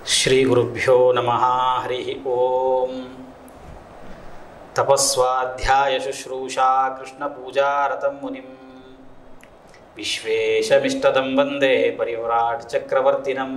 ಶ್ರೀಗುರುಭ್ಯೋ ನಮಃ ಹರಿ ಓಂ ತಪಸ್ವಾಧ್ಯಾಯ ಶುಶ್ರೂಷಾ ಕೃಷ್ಣಪೂಜಾರತಂ ಮುನಿಂ ವಿಶ್ವೇಶಮಿಷ್ಟದಂ ವಂದೇ ಪರಿವ್ರಾಟ್ ಚಕ್ರವರ್ತಿನಂ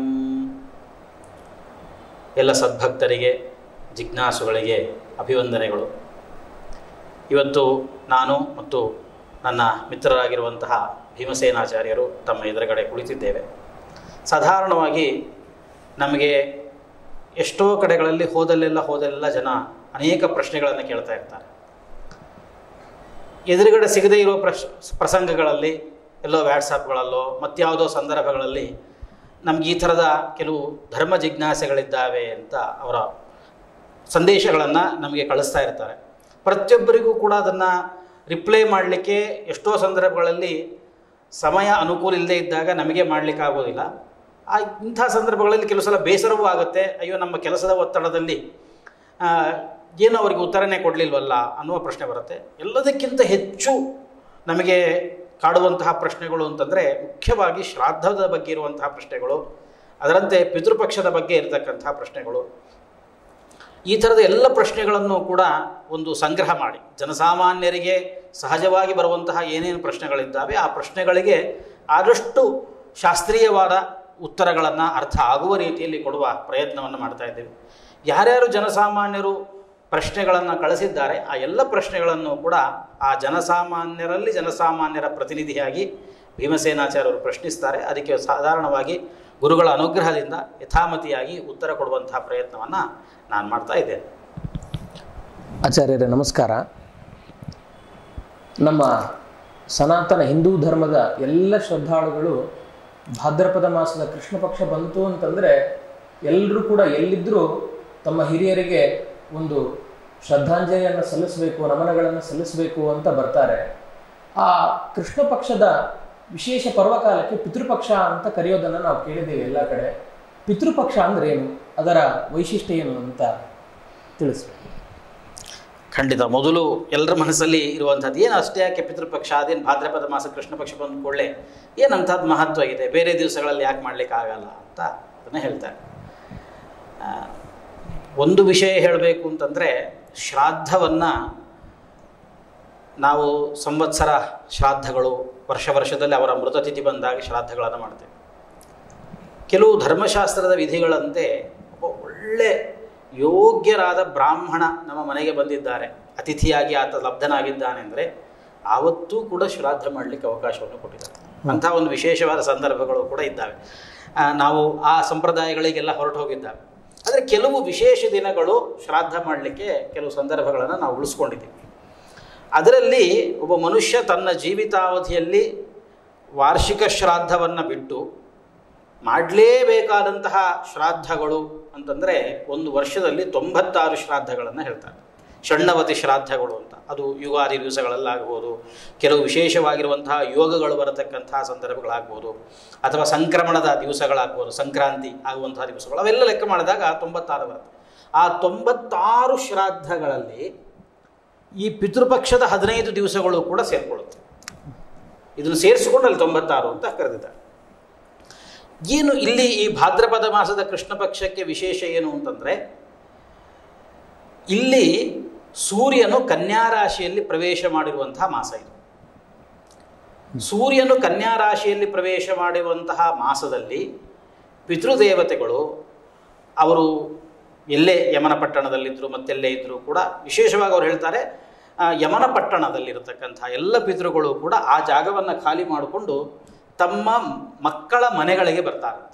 ಎಲ್ಲ ಸದ್ಭಕ್ತರಿಗೆ ಜಿಜ್ಞಾಸುಗಳಿಗೆ ಅಭಿವಂದನೆಗಳು ಇವತ್ತು ನಾನು ಮತ್ತು ನನ್ನ ಮಿತ್ರರಾಗಿರುವಂತಹ ಭೀಮಸೇನಾಚಾರ್ಯರು ತಮ್ಮ ಎದುರುಗಡೆ ಕುಳಿತಿದ್ದೇವೆ ಸಾಧಾರಣವಾಗಿ ನಮಗೆ ಎಷ್ಟೋ ಕಡೆಗಳಲ್ಲಿ ಹೋದಲ್ಲೆಲ್ಲ ಹೋದಲ್ಲೆಲ್ಲ ಜನ ಅನೇಕ ಪ್ರಶ್ನೆಗಳನ್ನು ಕೇಳ್ತಾ ಇರ್ತಾರೆ ಎದುರುಗಡೆ ಸಿಗದೇ ಇರೋ ಪ್ರಶ್ ಪ್ರಸಂಗಗಳಲ್ಲಿ ಎಲ್ಲೋ ವ್ಯಾಟ್ಸಪ್ಗಳಲ್ಲೋ ಮತ್ಯಾವುದೋ ಸಂದರ್ಭಗಳಲ್ಲಿ ನಮ್ಗೆ ಈ ಥರದ ಕೆಲವು ಧರ್ಮ ಜಿಜ್ಞಾಸೆಗಳಿದ್ದಾವೆ ಅಂತ ಅವರ ಸಂದೇಶಗಳನ್ನು ನಮಗೆ ಕಳಿಸ್ತಾ ಇರ್ತಾರೆ ಪ್ರತಿಯೊಬ್ಬರಿಗೂ ಕೂಡ ಅದನ್ನು ರಿಪ್ಲೈ ಮಾಡಲಿಕ್ಕೆ ಎಷ್ಟೋ ಸಂದರ್ಭಗಳಲ್ಲಿ ಸಮಯ ಅನುಕೂಲ ಇಲ್ಲದೆ ಇದ್ದಾಗ ನಮಗೆ ಮಾಡಲಿಕ್ಕೆ ಆಗೋದಿಲ್ಲ ಆ ಇಂಥ ಸಂದರ್ಭಗಳಲ್ಲಿ ಕೆಲವು ಸಲ ಬೇಸರವೂ ಆಗುತ್ತೆ ಅಯ್ಯೋ ನಮ್ಮ ಕೆಲಸದ ಒತ್ತಡದಲ್ಲಿ ಆ, ಏನು ಅವರಿಗೆ ಉತ್ತರನೇ ಕೊಡಲಿಲ್ವಲ್ಲ ಅನ್ನುವ ಪ್ರಶ್ನೆ ಬರುತ್ತೆ ಎಲ್ಲದಕ್ಕಿಂತ ಹೆಚ್ಚು ನಮಗೆ ಕಾಡುವಂತಹ ಪ್ರಶ್ನೆಗಳು ಅಂತಂದರೆ ಮುಖ್ಯವಾಗಿ ಶ್ರಾದ್ದದ ಬಗ್ಗೆ ಇರುವಂತಹ ಪ್ರಶ್ನೆಗಳು ಅದರಂತೆ ಪಿತೃಪಕ್ಷದ ಬಗ್ಗೆ ಇರತಕ್ಕಂತಹ ಪ್ರಶ್ನೆಗಳು ಈ ಥರದ ಎಲ್ಲ ಪ್ರಶ್ನೆಗಳನ್ನು ಕೂಡ ಒಂದು ಸಂಗ್ರಹ ಮಾಡಿ ಜನಸಾಮಾನ್ಯರಿಗೆ ಸಹಜವಾಗಿ ಬರುವಂತಹ ಏನೇನು ಪ್ರಶ್ನೆಗಳಿದ್ದಾವೆ ಆ ಪ್ರಶ್ನೆಗಳಿಗೆ ಆದಷ್ಟು ಶಾಸ್ತ್ರೀಯವಾದ ಉತ್ತರಗಳನ್ನು ಅರ್ಥ ಆಗುವ ರೀತಿಯಲ್ಲಿ ಕೊಡುವ ಪ್ರಯತ್ನವನ್ನು ಮಾಡ್ತಾ ಇದ್ದೇವೆ ಯಾರ್ಯಾರು ಜನಸಾಮಾನ್ಯರು ಪ್ರಶ್ನೆಗಳನ್ನು ಕಳಿಸಿದ್ದಾರೆ ಆ ಎಲ್ಲ ಪ್ರಶ್ನೆಗಳನ್ನು ಕೂಡ ಆ ಜನಸಾಮಾನ್ಯರಲ್ಲಿ ಜನಸಾಮಾನ್ಯರ ಪ್ರತಿನಿಧಿಯಾಗಿ ಭೀಮಸೇನಾಚಾರ್ಯರು ಪ್ರಶ್ನಿಸ್ತಾರೆ ಅದಕ್ಕೆ ಸಾಧಾರಣವಾಗಿ ಗುರುಗಳ ಅನುಗ್ರಹದಿಂದ ಯಥಾಮತಿಯಾಗಿ ಉತ್ತರ ಕೊಡುವಂತಹ ಪ್ರಯತ್ನವನ್ನು ನಾನು ಮಾಡ್ತಾ ಇದ್ದೇನೆ ಆಚಾರ್ಯರೇ ನಮಸ್ಕಾರ ನಮ್ಮ ಸನಾತನ ಹಿಂದೂ ಧರ್ಮದ ಎಲ್ಲ ಶ್ರದ್ಧಾಳುಗಳು ಭಾದ್ರಪದ ಮಾಸದ ಕೃಷ್ಣ ಪಕ್ಷ ಬಂತು ಅಂತಂದರೆ ಎಲ್ಲರೂ ಕೂಡ ಎಲ್ಲಿದ್ದರೂ ತಮ್ಮ ಹಿರಿಯರಿಗೆ ಒಂದು ಶ್ರದ್ಧಾಂಜಲಿಯನ್ನು ಸಲ್ಲಿಸಬೇಕು ನಮನಗಳನ್ನು ಸಲ್ಲಿಸಬೇಕು ಅಂತ ಬರ್ತಾರೆ ಆ ಕೃಷ್ಣ ಪಕ್ಷದ ವಿಶೇಷ ಪರ್ವಕಾಲಕ್ಕೆ ಪಿತೃಪಕ್ಷ ಅಂತ ಕರೆಯೋದನ್ನು ನಾವು ಕೇಳಿದ್ದೇವೆ ಎಲ್ಲ ಕಡೆ ಪಿತೃಪಕ್ಷ ಅಂದ್ರೆ ಏನು ಅದರ ವೈಶಿಷ್ಟ್ಯ ಏನು ಅಂತ ತಿಳಿಸ್ಬೇಕು ಖಂಡಿತ ಮೊದಲು ಎಲ್ಲರ ಮನಸ್ಸಲ್ಲಿ ಇರುವಂಥದ್ದು ಏನು ಅಷ್ಟೇ ಯಾಕೆ ಪಿತೃಪಕ್ಷ ಅದೇನು ಭಾದ್ರಪದ ಮಾಸ ಕೃಷ್ಣ ಪಕ್ಷ ಬಂದ ಕೂಡಲೇ ಏನಂಥದ್ದು ಮಹತ್ವ ಇದೆ ಬೇರೆ ದಿವಸಗಳಲ್ಲಿ ಯಾಕೆ ಮಾಡಲಿಕ್ಕೆ ಆಗಲ್ಲ ಅಂತ ಅದನ್ನು ಹೇಳ್ತಾರೆ ಆ, ಒಂದು ವಿಷಯ ಹೇಳಬೇಕು ಅಂತಂದರೆ ಶ್ರಾದ್ದವನ್ನು ನಾವು ಸಂವತ್ಸರ ಶ್ರಾದ್ದಗಳು ವರ್ಷ ವರ್ಷದಲ್ಲಿ ಅವರ ಮೃತತಿಥಿ ಬಂದಾಗ ಶ್ರಾದ್ದಗಳನ್ನು ಮಾಡ್ತೇವೆ ಕೆಲವು ಧರ್ಮಶಾಸ್ತ್ರದ ವಿಧಿಗಳಂತೆ ಒಬ್ಬ ಒಳ್ಳೆ ಯೋಗ್ಯರಾದ ಬ್ರಾಹ್ಮಣ ನಮ್ಮ ಮನೆಗೆ ಬಂದಿದ್ದಾರೆ ಅತಿಥಿಯಾಗಿ ಆತ ಲಬ್ಧನಾಗಿದ್ದಾನೆ ಅಂದರೆ ಆವತ್ತೂ ಕೂಡ ಶ್ರಾದ್ದ ಮಾಡಲಿಕ್ಕೆ ಅವಕಾಶವನ್ನು ಕೊಟ್ಟಿದ್ದಾರೆ ಅಂಥ ಒಂದು ವಿಶೇಷವಾದ ಸಂದರ್ಭಗಳು ಕೂಡ ಇದ್ದಾವೆ ಆ, ನಾವು ಆ ಸಂಪ್ರದಾಯಗಳಿಗೆಲ್ಲ ಹೊರಟು ಹೋಗಿದ್ದಾವೆ ಆದರೆ ಕೆಲವು ವಿಶೇಷ ದಿನಗಳು ಶ್ರಾದ್ದ ಮಾಡಲಿಕ್ಕೆ ಕೆಲವು ಸಂದರ್ಭಗಳನ್ನು ನಾವು ಉಳಿಸ್ಕೊಂಡಿದ್ದೀವಿ ಅದರಲ್ಲಿ ಒಬ್ಬ ಮನುಷ್ಯ ತನ್ನ ಜೀವಿತಾವಧಿಯಲ್ಲಿ ವಾರ್ಷಿಕ ಶ್ರಾದ್ದವನ್ನು ಬಿಟ್ಟು ಮಾಡಲೇಬೇಕಾದಂತಹ ಶ್ರಾದ್ದಗಳು ಅಂತಂದರೆ ಒಂದು ವರ್ಷದಲ್ಲಿ ತೊಂಬತ್ತಾರು ಶ್ರಾದ್ದಗಳನ್ನು ಹೇಳ್ತಾರೆ ಷಣ್ಣವತಿ ಶ್ರಾದ್ದಗಳು ಅಂತ ಅದು ಯುಗಾದಿ ದಿವಸಗಳಲ್ಲಾಗ್ಬೋದು ಕೆಲವು ವಿಶೇಷವಾಗಿರುವಂತಹ ಯೋಗಗಳು ಬರತಕ್ಕಂತಹ ಸಂದರ್ಭಗಳಾಗ್ಬೋದು ಅಥವಾ ಸಂಕ್ರಮಣದ ದಿವಸಗಳಾಗ್ಬೋದು ಸಂಕ್ರಾಂತಿ ಆಗುವಂತಹ ದಿವಸಗಳು ಅವೆಲ್ಲ ಲೆಕ್ಕ ಮಾಡಿದಾಗ ತೊಂಬತ್ತಾರು ಬರುತ್ತೆ ಆ ತೊಂಬತ್ತಾರು ಶ್ರಾದ್ದಗಳಲ್ಲಿ ಈ ಪಿತೃಪಕ್ಷದ ಹದಿನೈದು ದಿವಸಗಳು ಕೂಡ ಸೇರಿಕೊಳ್ಳುತ್ತೆ ಇದನ್ನು ಸೇರಿಸಿಕೊಂಡು ಅಲ್ಲಿ ತೊಂಬತ್ತಾರು ಅಂತ ಕರೆದಿದ್ದಾರೆ ಏನು ಇಲ್ಲಿ ಈ ಭಾದ್ರಪದ ಮಾಸದ ಕೃಷ್ಣ ಪಕ್ಷಕ್ಕೆ ವಿಶೇಷ ಏನು ಅಂತಂದರೆ ಇಲ್ಲಿ ಸೂರ್ಯನು ಕನ್ಯಾ ರಾಶಿಯಲ್ಲಿ ಪ್ರವೇಶ ಮಾಡಿರುವಂತಹ ಮಾಸ ಇದು ಸೂರ್ಯನು ಕನ್ಯಾ ರಾಶಿಯಲ್ಲಿ ಪ್ರವೇಶ ಮಾಡಿರುವಂತಹ ಮಾಸದಲ್ಲಿ ಪಿತೃದೇವತೆಗಳು ಅವರು ಎಲ್ಲೇ ಯಮನ ಪಟ್ಟಣದಲ್ಲಿದ್ದರು ಮತ್ತೆಲ್ಲೇ ಇದ್ದರೂ ಕೂಡ ವಿಶೇಷವಾಗಿ ಅವ್ರು ಹೇಳ್ತಾರೆ ಆ, ಯಮನ ಪಟ್ಟಣದಲ್ಲಿರತಕ್ಕಂಥ ಎಲ್ಲ ಪಿತೃಗಳು ಕೂಡ ಆ ಜಾಗವನ್ನು ಖಾಲಿ ಮಾಡಿಕೊಂಡು ತಮ್ಮ ಮಕ್ಕಳ ಮನೆಗಳಿಗೆ ಬರ್ತಾರಂತೆ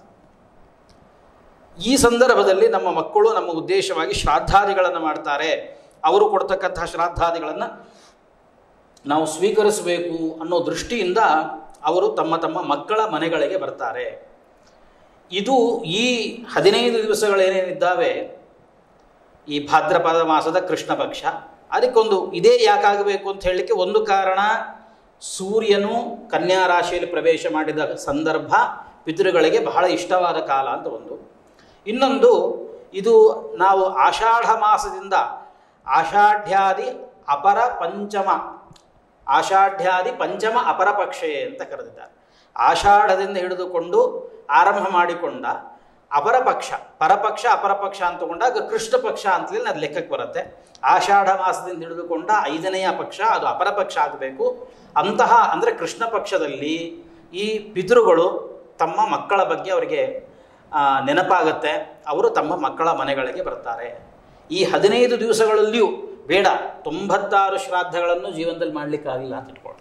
ಈ ಸಂದರ್ಭದಲ್ಲಿ ನಮ್ಮ ಮಕ್ಕಳು ನಮ್ಮ ಉದ್ದೇಶವಾಗಿ ಶ್ರಾದ್ದಾದಿಗಳನ್ನು ಮಾಡ್ತಾರೆ ಅವರು ಕೊಡ್ತಕ್ಕಂತಹ ಶ್ರಾದ್ದಾದಿಗಳನ್ನು ನಾವು ಸ್ವೀಕರಿಸಬೇಕು ಅನ್ನೋ ದೃಷ್ಟಿಯಿಂದ ಅವರು ತಮ್ಮ ತಮ್ಮ ಮಕ್ಕಳ ಮನೆಗಳಿಗೆ ಬರ್ತಾರೆ ಇದು ಈ ಹದಿನೈದು ದಿವಸಗಳೇನೇನಿದ್ದಾವೆ ಈ ಭಾದ್ರಪದ ಮಾಸದ ಕೃಷ್ಣ ಪಕ್ಷ ಅದಕ್ಕೊಂದು ಇದೇ ಯಾಕಾಗಬೇಕು ಅಂತ ಹೇಳಲಿಕ್ಕೆ ಒಂದು ಕಾರಣ ಸೂರ್ಯನು ಕನ್ಯಾ ರಾಶಿಯಲ್ಲಿ ಪ್ರವೇಶ ಮಾಡಿದ ಸಂದರ್ಭ ಪಿತೃಗಳಿಗೆ ಬಹಳ ಇಷ್ಟವಾದ ಕಾಲ ಅಂತ ಒಂದು ಇನ್ನೊಂದು ಇದು ನಾವು ಆಷಾಢ ಮಾಸದಿಂದ ಆಷಾಢ್ಯಾದಿ ಅಪರ ಪಂಚಮ ಆಷಾಢ್ಯಾದಿ ಪಂಚಮ ಅಪರ ಪಕ್ಷೆ ಅಂತ ಕರೆದಿದ್ದಾರೆ ಆಷಾಢದಿಂದ ಹಿಡಿದುಕೊಂಡು ಆರಂಭ ಮಾಡಿಕೊಂಡ ಅಪರ ಪಕ್ಷ ಪರಪಕ್ಷ ಅಪರ ಪಕ್ಷ ಅಂತ ತಗೊಂಡಾಗ ಕೃಷ್ಣ ಪಕ್ಷ ಅಂತಲೇ ಅದು ಲೆಕ್ಕಕ್ಕೆ ಬರುತ್ತೆ ಆಷಾಢ ಮಾಸದಿಂದ ಹಿಡಿದುಕೊಂಡ ಐದನೆಯ ಪಕ್ಷ ಅದು ಅಪರ ಪಕ್ಷ ಆಗಬೇಕು ಅಂತಹ ಅಂದರೆ ಕೃಷ್ಣ ಪಕ್ಷದಲ್ಲಿ ಈ ಪಿತೃಗಳು ತಮ್ಮ ಮಕ್ಕಳ ಬಗ್ಗೆ ಅವರಿಗೆ ಆ, ನೆನಪಾಗುತ್ತೆ ಅವರು ತಮ್ಮ ಮಕ್ಕಳ ಮನೆಗಳಿಗೆ ಬರ್ತಾರೆ ಈ ಹದಿನೈದು ದಿವಸಗಳಲ್ಲಿಯೂ ಬೇಡ ತೊಂಬತ್ತಾರು ಶ್ರಾದ್ದಗಳನ್ನು ಜೀವನದಲ್ಲಿ ಮಾಡಲಿಕ್ಕಾಗಿಲ್ಲ ಅಂತ ಇಟ್ಕೊಳ್ಳಿ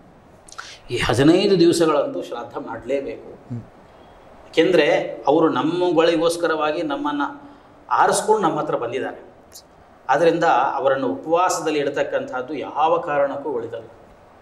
ಈ ಹದಿನೈದು ದಿವಸಗಳಂತೂ ಶ್ರಾದ್ದ ಮಾಡಲೇಬೇಕು ಯಾಕೆಂದರೆ ಅವರು ನಮ್ಮಗಳಿಗೋಸ್ಕರವಾಗಿ ನಮ್ಮನ್ನು ಆರಿಸ್ಕೊಂಡು ನಮ್ಮ ಹತ್ರ ಬಂದಿದ್ದಾರೆ ಆದ್ದರಿಂದ ಅವರನ್ನು ಉಪವಾಸದಲ್ಲಿ ಇಡತಕ್ಕಂಥದ್ದು ಯಾವ ಕಾರಣಕ್ಕೂ ಒಳಿತಲ್ಲ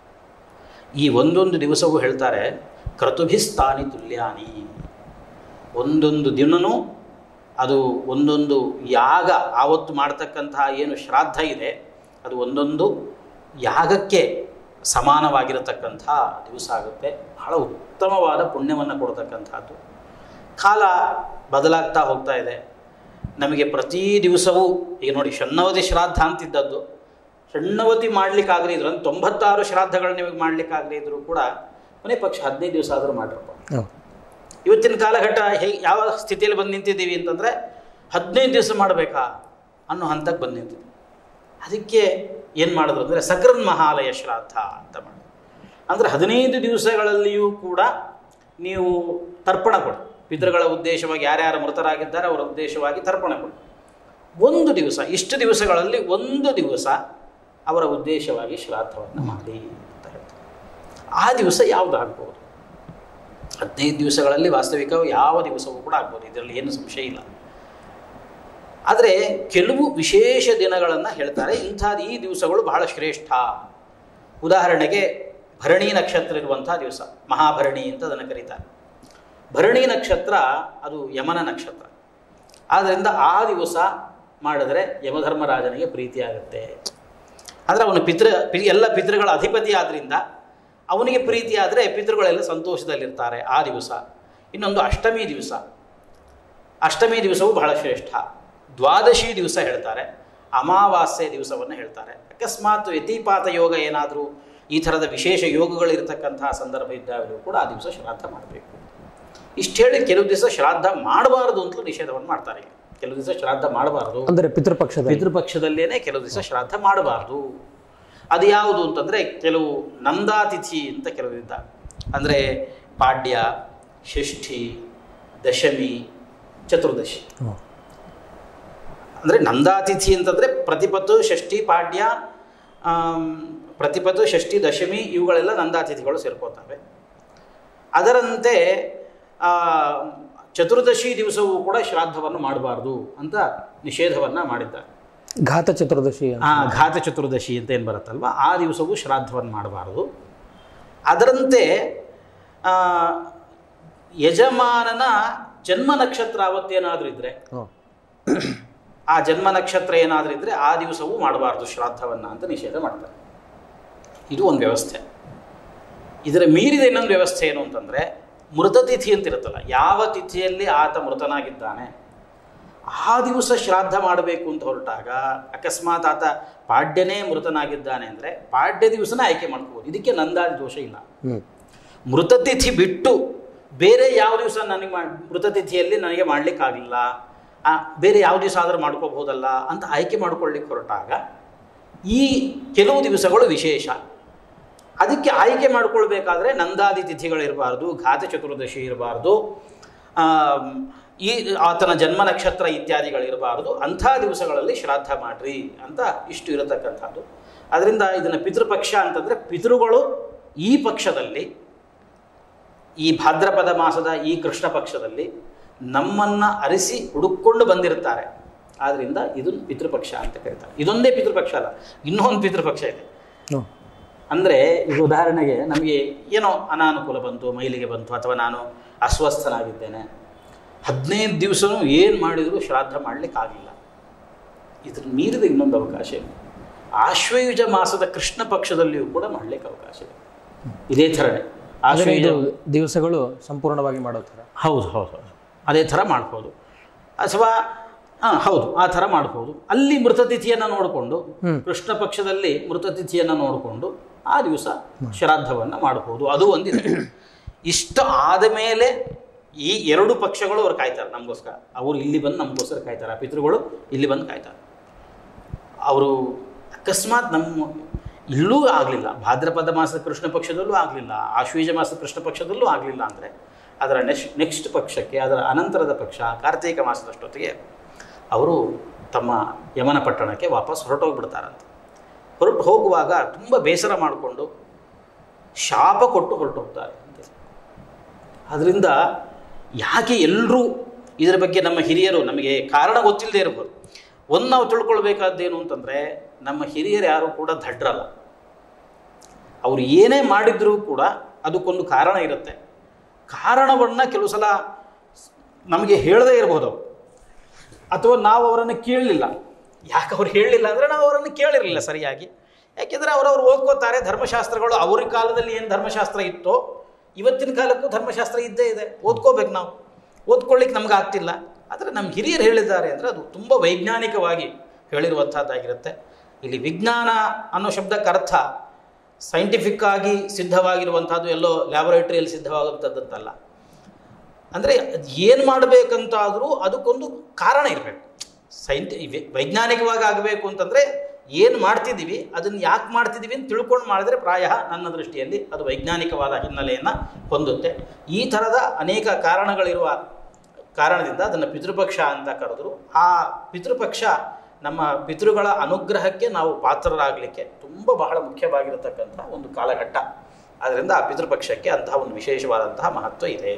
ಈ ಒಂದೊಂದು ದಿವಸವೂ ಹೇಳ್ತಾರೆ ಕ್ರತುಭಿಸ್ತಾನಿ ತುಲ್ಯಾನಿ ಒಂದೊಂದು ದಿನನೂ ಅದು ಒಂದೊಂದು ಯಾಗ ಆವತ್ತು ಮಾಡ್ತಕ್ಕಂತಹ ಏನು ಶ್ರಾದ್ದ ಇದೆ ಅದು ಒಂದೊಂದು ಯಾಗಕ್ಕೆ ಸಮಾನವಾಗಿರತಕ್ಕಂಥ ದಿವಸ ಆಗುತ್ತೆ ಬಹಳ ಉತ್ತಮವಾದ ಪುಣ್ಯವನ್ನು ಕೊಡ್ತಕ್ಕಂಥದ್ದು ಕಾಲ ಬದಲಾಗ್ತಾ ಹೋಗ್ತಾ ಇದೆ ನಮಗೆ ಪ್ರತಿ ದಿವಸವೂ ಈಗ ನೋಡಿ ಷಣ್ಣವತಿ ಶ್ರಾದ್ದ ಅಂತಿದ್ದದ್ದು ಷಣ್ಣವತಿ ಮಾಡ್ಲಿಕ್ಕಾಗದೇ ಇದ್ರು ಅಂದ್ರೆ ತೊಂಬತ್ತಾರು ಶ್ರಾದ್ದಗಳು ನಿಮಗೆ ಮಾಡ್ಲಿಕ್ಕಾಗದೇ ಇದ್ರು ಕೂಡ ಕೊನೆ ಪಕ್ಷ ಹದಿನೈದು ದಿವಸ ಆದರೂ ಮಾಡಿರಪ್ಪ ಇವತ್ತಿನ ಕಾಲಘಟ್ಟ ಹೇಗೆ ಯಾವ ಸ್ಥಿತಿಯಲ್ಲಿ ಬಂದು ನಿಂತಿದ್ದೀವಿ ಅಂತಂದರೆ ಹದಿನೈದು ದಿವಸ ಮಾಡಬೇಕಾ ಅನ್ನೋ ಹಂತಕ್ಕೆ ಬಂದು ನಿಂತಿದ್ದೀವಿ ಅದಕ್ಕೆ ಏನು ಮಾಡಿದ್ರು ಅಂದರೆ ಸಕೃನ್ ಮಹಾಲಯ ಶ್ರಾದ್ದ ಅಂತ ಮಾಡಿದ್ರು ಅಂದರೆ ಹದಿನೈದು ದಿವಸಗಳಲ್ಲಿಯೂ ಕೂಡ ನೀವು ತರ್ಪಣ ಕೊಡಿ ಪಿತೃಗಳ ಉದ್ದೇಶವಾಗಿ ಯಾರ್ಯಾರು ಮೃತರಾಗಿದ್ದಾರೆ ಅವರ ಉದ್ದೇಶವಾಗಿ ತರ್ಪಣ ಕೊಡಿ ಒಂದು ದಿವಸ ಇಷ್ಟು ದಿವಸಗಳಲ್ಲಿ ಒಂದು ದಿವಸ ಅವರ ಉದ್ದೇಶವಾಗಿ ಶ್ರಾದ್ದವನ್ನು ಮಾಡಿ ಅಂತ ಹೇಳ್ತಾರೆ ಆ ದಿವಸ ಯಾವುದಾಗ್ಬೋದು ಹದಿನೈದು ದಿವಸಗಳಲ್ಲಿ ವಾಸ್ತವಿಕ ಯಾವ ದಿವಸವೂ ಕೂಡ ಆಗ್ಬೋದು ಇದರಲ್ಲಿ ಏನು ಸಂಶಯ ಇಲ್ಲ ಆದರೆ ಕೆಲವು ವಿಶೇಷ ದಿನಗಳನ್ನು ಹೇಳ್ತಾರೆ ಇಂಥದ್ದು ಈ ದಿವಸಗಳು ಬಹಳ ಶ್ರೇಷ್ಠ ಉದಾಹರಣೆಗೆ ಭರಣಿ ನಕ್ಷತ್ರ ಇರುವಂಥ ದಿವಸ ಮಹಾಭರಣಿ ಅಂತ ಅದನ್ನು ಕರೀತಾರೆ ಭರಣಿ ನಕ್ಷತ್ರ ಅದು ಯಮನ ನಕ್ಷತ್ರ ಆದ್ದರಿಂದ ಆ ದಿವಸ ಮಾಡಿದ್ರೆ ಯಮಧರ್ಮರಾಜನಿಗೆ ಪ್ರೀತಿಯಾಗುತ್ತೆ ಅಂದರೆ ಅವನು ಪಿತೃ ಪಿ- ಎಲ್ಲ ಪಿತೃಗಳ ಅಧಿಪತಿ ಆದ್ದರಿಂದ ಅವನಿಗೆ ಪ್ರೀತಿ ಆದರೆ ಪಿತೃಗಳೆಲ್ಲ ಸಂತೋಷದಲ್ಲಿರ್ತಾರೆ ಆ ದಿವಸ ಇನ್ನೊಂದು ಅಷ್ಟಮಿ ದಿವಸ ಅಷ್ಟಮಿ ದಿವಸವೂ ಬಹಳ ಶ್ರೇಷ್ಠ ದ್ವಾದಶಿ ದಿವಸ ಹೇಳ್ತಾರೆ ಅಮಾವಾಸ್ಯೆ ದಿವಸವನ್ನು ಹೇಳ್ತಾರೆ ಅಕಸ್ಮಾತ್ ವ್ಯತಿಪಾತ ಯೋಗ ಏನಾದರೂ ಈ ಥರದ ವಿಶೇಷ ಯೋಗಗಳಿರ್ತಕ್ಕಂತಹ ಸಂದರ್ಭ ಇದ್ದಾಗಲೂ ಕೂಡ ಆ ದಿವಸ ಶ್ರಾದ್ದ ಮಾಡಬೇಕು ಇಷ್ಟು ಹೇಳಿ ಕೆಲವು ದಿವಸ ಶ್ರಾದ್ದ ಮಾಡಬಾರದು ಅಂತಲೂ ನಿಷೇಧವನ್ನು ಮಾಡ್ತಾರೆ ಇಲ್ಲಿ. ಕೆಲವು ದಿವಸ ಶ್ರಾದ್ದ ಮಾಡಬಾರದು ಅಂದರೆ ಪಿತೃಪಕ್ಷದ ಪಿತೃಪಕ್ಷದಲ್ಲೇನೆ ಕೆಲವು ದಿವಸ ಶ್ರಾದ್ದ ಮಾಡಬಾರ್ದು ಅದು ಯಾವುದು ಅಂತಂದರೆ ಕೆಲವು ನಂದಾತಿಥಿ ಅಂತ ಕೆಲವು ಇದ್ದ ಅಂದರೆ ಪಾಡ್ಯ ಷಷ್ಠಿ ದಶಮಿ ಚತುರ್ದಶಿ ಅಂದರೆ ನಂದಾತಿಥಿ ಅಂತಂದರೆ ಪ್ರತಿಪತ್ತು ಷಷ್ಠಿ ಪಾಡ್ಯ ಆಮ್, ಪ್ರತಿಪತ್ತು ಷಷ್ಠಿ ದಶಮಿ ಇವುಗಳೆಲ್ಲ ನಂದಾತಿಥಿಗಳು ಸೇರ್ಕೋತವೆ ಅದರಂತೆ ಆ, ಚತುರ್ದಶಿ ದಿವಸವೂ ಕೂಡ ಶ್ರಾದ್ದವನ್ನು ಮಾಡಬಾರ್ದು ಅಂತ ನಿಷೇಧವನ್ನು ಮಾಡಿದ್ದಾರೆ ಘಾತ ಚತುರ್ದಶಿ ಅಂತ. ಆ ಘಾತ ಚತುರ್ದಶಿ ಅಂತ ಏನು ಬರುತ್ತಲ್ವ ಆ ದಿವಸವೂ ಶ್ರಾದ್ದವನ್ನು ಮಾಡಬಾರ್ದು ಅದರಂತೆ ಆ, ಯಜಮಾನನ ಜನ್ಮ ನಕ್ಷತ್ರ ಅವತ್ತೇನಾದರೂ ಇದ್ದರೆ ಹ್ಮ್. ಆ ಜನ್ಮ ನಕ್ಷತ್ರ ಏನಾದರೂ ಇದ್ದರೆ ಆ ದಿವಸವೂ ಮಾಡಬಾರ್ದು ಶ್ರಾದ್ದವನ್ನು ಅಂತ ನಿಷೇಧ ಮಾಡ್ತಾರೆ ಇದು ಒಂದು ವ್ಯವಸ್ಥೆ ಇದರ ಮೀರಿದ ಇನ್ನೊಂದು ವ್ಯವಸ್ಥೆ ಏನು ಅಂತಂದರೆ ಮೃತತಿಥಿ ಅಂತ ಇರುತ್ತಲ್ಲ ಯಾವ ತಿಥಿಯಲ್ಲಿ ಆತ ಮೃತನಾಗಿದ್ದಾನೆ ಆ ದಿವಸ ಶ್ರಾದ್ದ ಮಾಡಬೇಕು ಅಂತ ಹೊರಟಾಗ ಅಕಸ್ಮಾತ್ ಆತ ಪಾಡ್ಯನೇ ಮೃತನಾಗಿದ್ದಾನೆ ಅಂದರೆ ಪಾಡ್ಯ ದಿವಸನೇ ಆಯ್ಕೆ ಮಾಡ್ಕೋಬೋದು ಇದಕ್ಕೆ ನಂದಾದಿ ದೋಷ ಇಲ್ಲ ಹ್ಮ್ ಮೃತತಿಥಿ ಬಿಟ್ಟು ಬೇರೆ ಯಾವ ದಿವಸ ನನಗೆ ಮಾಡಿ ಮೃತತಿಥಿಯಲ್ಲಿ ನನಗೆ ಮಾಡಲಿಕ್ಕಾಗಲಿಲ್ಲ ಆ, ಬೇರೆ ಯಾವ ದಿವಸ ಆದರೂ ಮಾಡ್ಕೋಬಹುದಲ್ಲ ಅಂತ ಆಯ್ಕೆ ಮಾಡ್ಕೊಳ್ಳಿಕ್ಕೆ ಹೊರಟಾಗ ಈ ಕೆಲವು ದಿವಸಗಳು ವಿಶೇಷ ಅದಕ್ಕೆ ಆಯ್ಕೆ ಮಾಡ್ಕೊಳ್ಬೇಕಾದ್ರೆ ನಂದಾದಿ ತಿಥಿಗಳಿರಬಾರ್ದು ಘಾತ ಚತುರ್ದಶಿ ಇರಬಾರ್ದು ಆಮ್, ಈ ಆತನ ಜನ್ಮ ನಕ್ಷತ್ರ ಇತ್ಯಾದಿಗಳಿರಬಾರ್ದು ಅಂಥ ದಿವಸಗಳಲ್ಲಿ ಶ್ರಾದ್ದ ಮಾಡ್ರಿ ಅಂತ ಇಷ್ಟು ಇರತಕ್ಕಂಥದ್ದು ಅದರಿಂದ ಇದನ್ನು ಪಿತೃಪಕ್ಷ ಅಂತಂದರೆ ಪಿತೃಗಳು ಈ ಪಕ್ಷದಲ್ಲಿ ಈ ಭಾದ್ರಪದ ಮಾಸದ ಈ ಕೃಷ್ಣ ಪಕ್ಷದಲ್ಲಿ ನಮ್ಮನ್ನು ಅರಿಸಿ ಹುಡುಕೊಂಡು ಬಂದಿರ್ತಾರೆ ಆದ್ದರಿಂದ ಇದು ಪಿತೃಪಕ್ಷ ಅಂತ ಕರೀತಾರೆ ಇದೊಂದೇ ಪಿತೃಪಕ್ಷ ಅಲ್ಲ ಇನ್ನೊಂದು ಪಿತೃಪಕ್ಷ ಇದೆ ಹ್ಮ್. ಅಂದರೆ ಈಗ ಉದಾಹರಣೆಗೆ ನಮಗೆ ಏನೋ ಅನಾನುಕೂಲ ಬಂತು ಮೈಲಿಗೆ ಬಂತು ಅಥವಾ ನಾನು ಅಸ್ವಸ್ಥನಾಗಿದ್ದೇನೆ ಹದಿನೈದು ದಿವಸನೂ ಏನು ಮಾಡಿದರೂ ಶ್ರಾದ್ದ ಮಾಡಲಿಕ್ಕಾಗಿಲ್ಲ ಇದ್ರ ಮೀರಿದ ಇನ್ನೊಂದು ಅವಕಾಶ ಇದೆ ಆಶ್ವಯುಜ ಮಾಸದ ಕೃಷ್ಣ ಪಕ್ಷದಲ್ಲಿಯೂ ಕೂಡ ಮಾಡಲಿಕ್ಕೆ ಅವಕಾಶ ಇದೆ ಇದೇ ಥರನೇ ಆಶ್ವಯುಜ ಹದಿನೈದು ದಿವಸಗಳು ಸಂಪೂರ್ಣವಾಗಿ ಮಾಡೋ ಥರ ಹೌದು ಹೌದು ಹೌದು ಅದೇ ಥರ ಮಾಡ್ಬೋದು ಅಥವಾ ಹಾಂ ಹೌದು ಆ ಥರ ಮಾಡ್ಬೋದು ಅಲ್ಲಿ ಮೃತತಿಥಿಯನ್ನು ನೋಡಿಕೊಂಡು ಹ್ಮ್. ಕೃಷ್ಣ ಪಕ್ಷದಲ್ಲಿ ಮೃತತಿಥಿಯನ್ನು ನೋಡಿಕೊಂಡು ಆ ದಿವಸ ಶ್ರಾದ್ದವನ್ನು ಮಾಡ್ಬೋದು ಅದು ಒಂದಿದೆ ಇಷ್ಟು ಆದ ಮೇಲೆ ಈ ಎರಡು ಪಕ್ಷಗಳು ಅವ್ರು ಕಾಯ್ತಾರೆ ನಮಗೋಸ್ಕರ ಅವರು ಇಲ್ಲಿ ಬಂದು ನಮಗೋಸ್ಕರ ಕಾಯ್ತಾರೆ ಆ ಪಿತೃಗಳು ಇಲ್ಲಿ ಬಂದು ಕಾಯ್ತಾರೆ ಅವರು ಅಕಸ್ಮಾತ್ ನಮ್ಮ ಇಲ್ಲೂ ಆಗಲಿಲ್ಲ ಭಾದ್ರಪದ ಮಾಸದ ಕೃಷ್ಣ ಪಕ್ಷದಲ್ಲೂ ಆಗಲಿಲ್ಲ ಆಶ್ವೀಜ ಮಾಸದ ಕೃಷ್ಣ ಪಕ್ಷದಲ್ಲೂ ಆಗಲಿಲ್ಲ ಅಂದರೆ ಅದರ ನೆಕ್ಸ್ಟ್ ನೆಕ್ಸ್ಟ್ ಪಕ್ಷಕ್ಕೆ ಅದರ ಅನಂತರದ ಪಕ್ಷ ಕಾರ್ತೀಕ ಮಾಸದಷ್ಟೊತ್ತಿಗೆ ಅವರು ತಮ್ಮ ಯಮನ ಪಟ್ಟಣಕ್ಕೆ ವಾಪಸ್ ಹೊರಟೋಗ್ಬಿಡ್ತಾರಂತೆ ಹೊರಟು ಹೋಗುವಾಗ ತುಂಬ ಬೇಸರ ಮಾಡಿಕೊಂಡು ಶಾಪ ಕೊಟ್ಟು ಹೊರಟೋಗ್ತಾರೆ ಅಂತೆ ಅದರಿಂದ ಯಾಕೆ ಎಲ್ಲರೂ ಇದರ ಬಗ್ಗೆ ನಮ್ಮ ಹಿರಿಯರು ನಮಗೆ ಕಾರಣ ಗೊತ್ತಿಲ್ಲದೆ ಇರ್ಬೋದು ಒಂದು ನಾವು ತಿಳ್ಕೊಳ್ಬೇಕಾದ್ದೇನು ಅಂತಂದರೆ ನಮ್ಮ ಹಿರಿಯರು ಯಾರು ಕೂಡ ದಡ್ರಲ್ಲ ಅವರು ಏನೇ ಮಾಡಿದರೂ ಕೂಡ ಅದಕ್ಕೊಂದು ಕಾರಣ ಇರುತ್ತೆ ಕಾರಣವನ್ನು ಕೆಲವು ಸಲ ನಮಗೆ ಹೇಳದೇ ಇರ್ಬೋದು ಅವರು ಅಥವಾ ನಾವು ಅವರನ್ನು ಕೇಳಲಿಲ್ಲ ಯಾಕೆ ಅವ್ರು ಹೇಳಲಿಲ್ಲ ಅಂದರೆ ನಾವು ಅವರನ್ನು ಕೇಳಿರಲಿಲ್ಲ ಸರಿಯಾಗಿ ಯಾಕೆಂದರೆ ಅವರವ್ರು ಓದ್ಕೋತಾರೆ ಧರ್ಮಶಾಸ್ತ್ರಗಳು ಅವ್ರ ಕಾಲದಲ್ಲಿ ಏನು ಧರ್ಮಶಾಸ್ತ್ರ ಇತ್ತೋ ಇವತ್ತಿನ ಕಾಲಕ್ಕೂ ಧರ್ಮಶಾಸ್ತ್ರ ಇದ್ದೇ ಇದೆ ಓದ್ಕೋಬೇಕು ನಾವು ಓದ್ಕೊಳ್ಳಿಕ್ಕೆ ನಮ್ಗೆ ಆಗ್ತಿಲ್ಲ ಆದರೆ ನಮ್ಮ ಹಿರಿಯರು ಹೇಳಿದ್ದಾರೆ ಅಂದರೆ ಅದು ತುಂಬ ವೈಜ್ಞಾನಿಕವಾಗಿ ಹೇಳಿರುವಂಥದ್ದಾಗಿರುತ್ತೆ ಇಲ್ಲಿ ವಿಜ್ಞಾನ ಅನ್ನೋ ಶಬ್ದಕ್ಕೆ ಅರ್ಥ ಸೈಂಟಿಫಿಕ್ ಆಗಿ ಸಿದ್ಧವಾಗಿರುವಂಥದ್ದು ಎಲ್ಲೋ ಲ್ಯಾಬೊರೇಟರಿಯಲ್ಲಿ ಸಿದ್ಧವಾಗುವಂಥದ್ದಂತಲ್ಲ ಅಂದರೆ ಏನು ಮಾಡಬೇಕಂತಾದರೂ ಅದಕ್ಕೊಂದು ಕಾರಣ ಇರಬೇಕು ಸೈಂಟಿ ವೈಜ್ಞಾನಿಕವಾಗಿ ಆಗಬೇಕು ಅಂತಂದರೆ ಏನು ಮಾಡ್ತಿದ್ದೀವಿ ಅದನ್ನು ಯಾಕೆ ಮಾಡ್ತಿದ್ದೀವಿ ಅಂತ ತಿಳ್ಕೊಂಡು ಮಾಡಿದ್ರೆ ಪ್ರಾಯ ನನ್ನ ದೃಷ್ಟಿಯಲ್ಲಿ ಅದು ವೈಜ್ಞಾನಿಕವಾದ ಹಿನ್ನೆಲೆಯನ್ನು ಹೊಂದುತ್ತೆ ಈ ಥರದ ಅನೇಕ ಕಾರಣಗಳಿರುವ ಕಾರಣದಿಂದ ಅದನ್ನು ಪಿತೃಪಕ್ಷ ಅಂತ ಕರೆದ್ರು ಆ ಪಿತೃಪಕ್ಷ ನಮ್ಮ ಪಿತೃಗಳ ಅನುಗ್ರಹಕ್ಕೆ ನಾವು ಪಾತ್ರರಾಗಲಿಕ್ಕೆ ತುಂಬ ಬಹಳ ಮುಖ್ಯವಾಗಿರತಕ್ಕಂಥ ಒಂದು ಕಾಲಘಟ್ಟ ಆದ್ದರಿಂದ ಆ ಪಿತೃಪಕ್ಷಕ್ಕೆ ಅಂತಹ ಒಂದು ವಿಶೇಷವಾದಂತಹ ಮಹತ್ವ ಇದೆ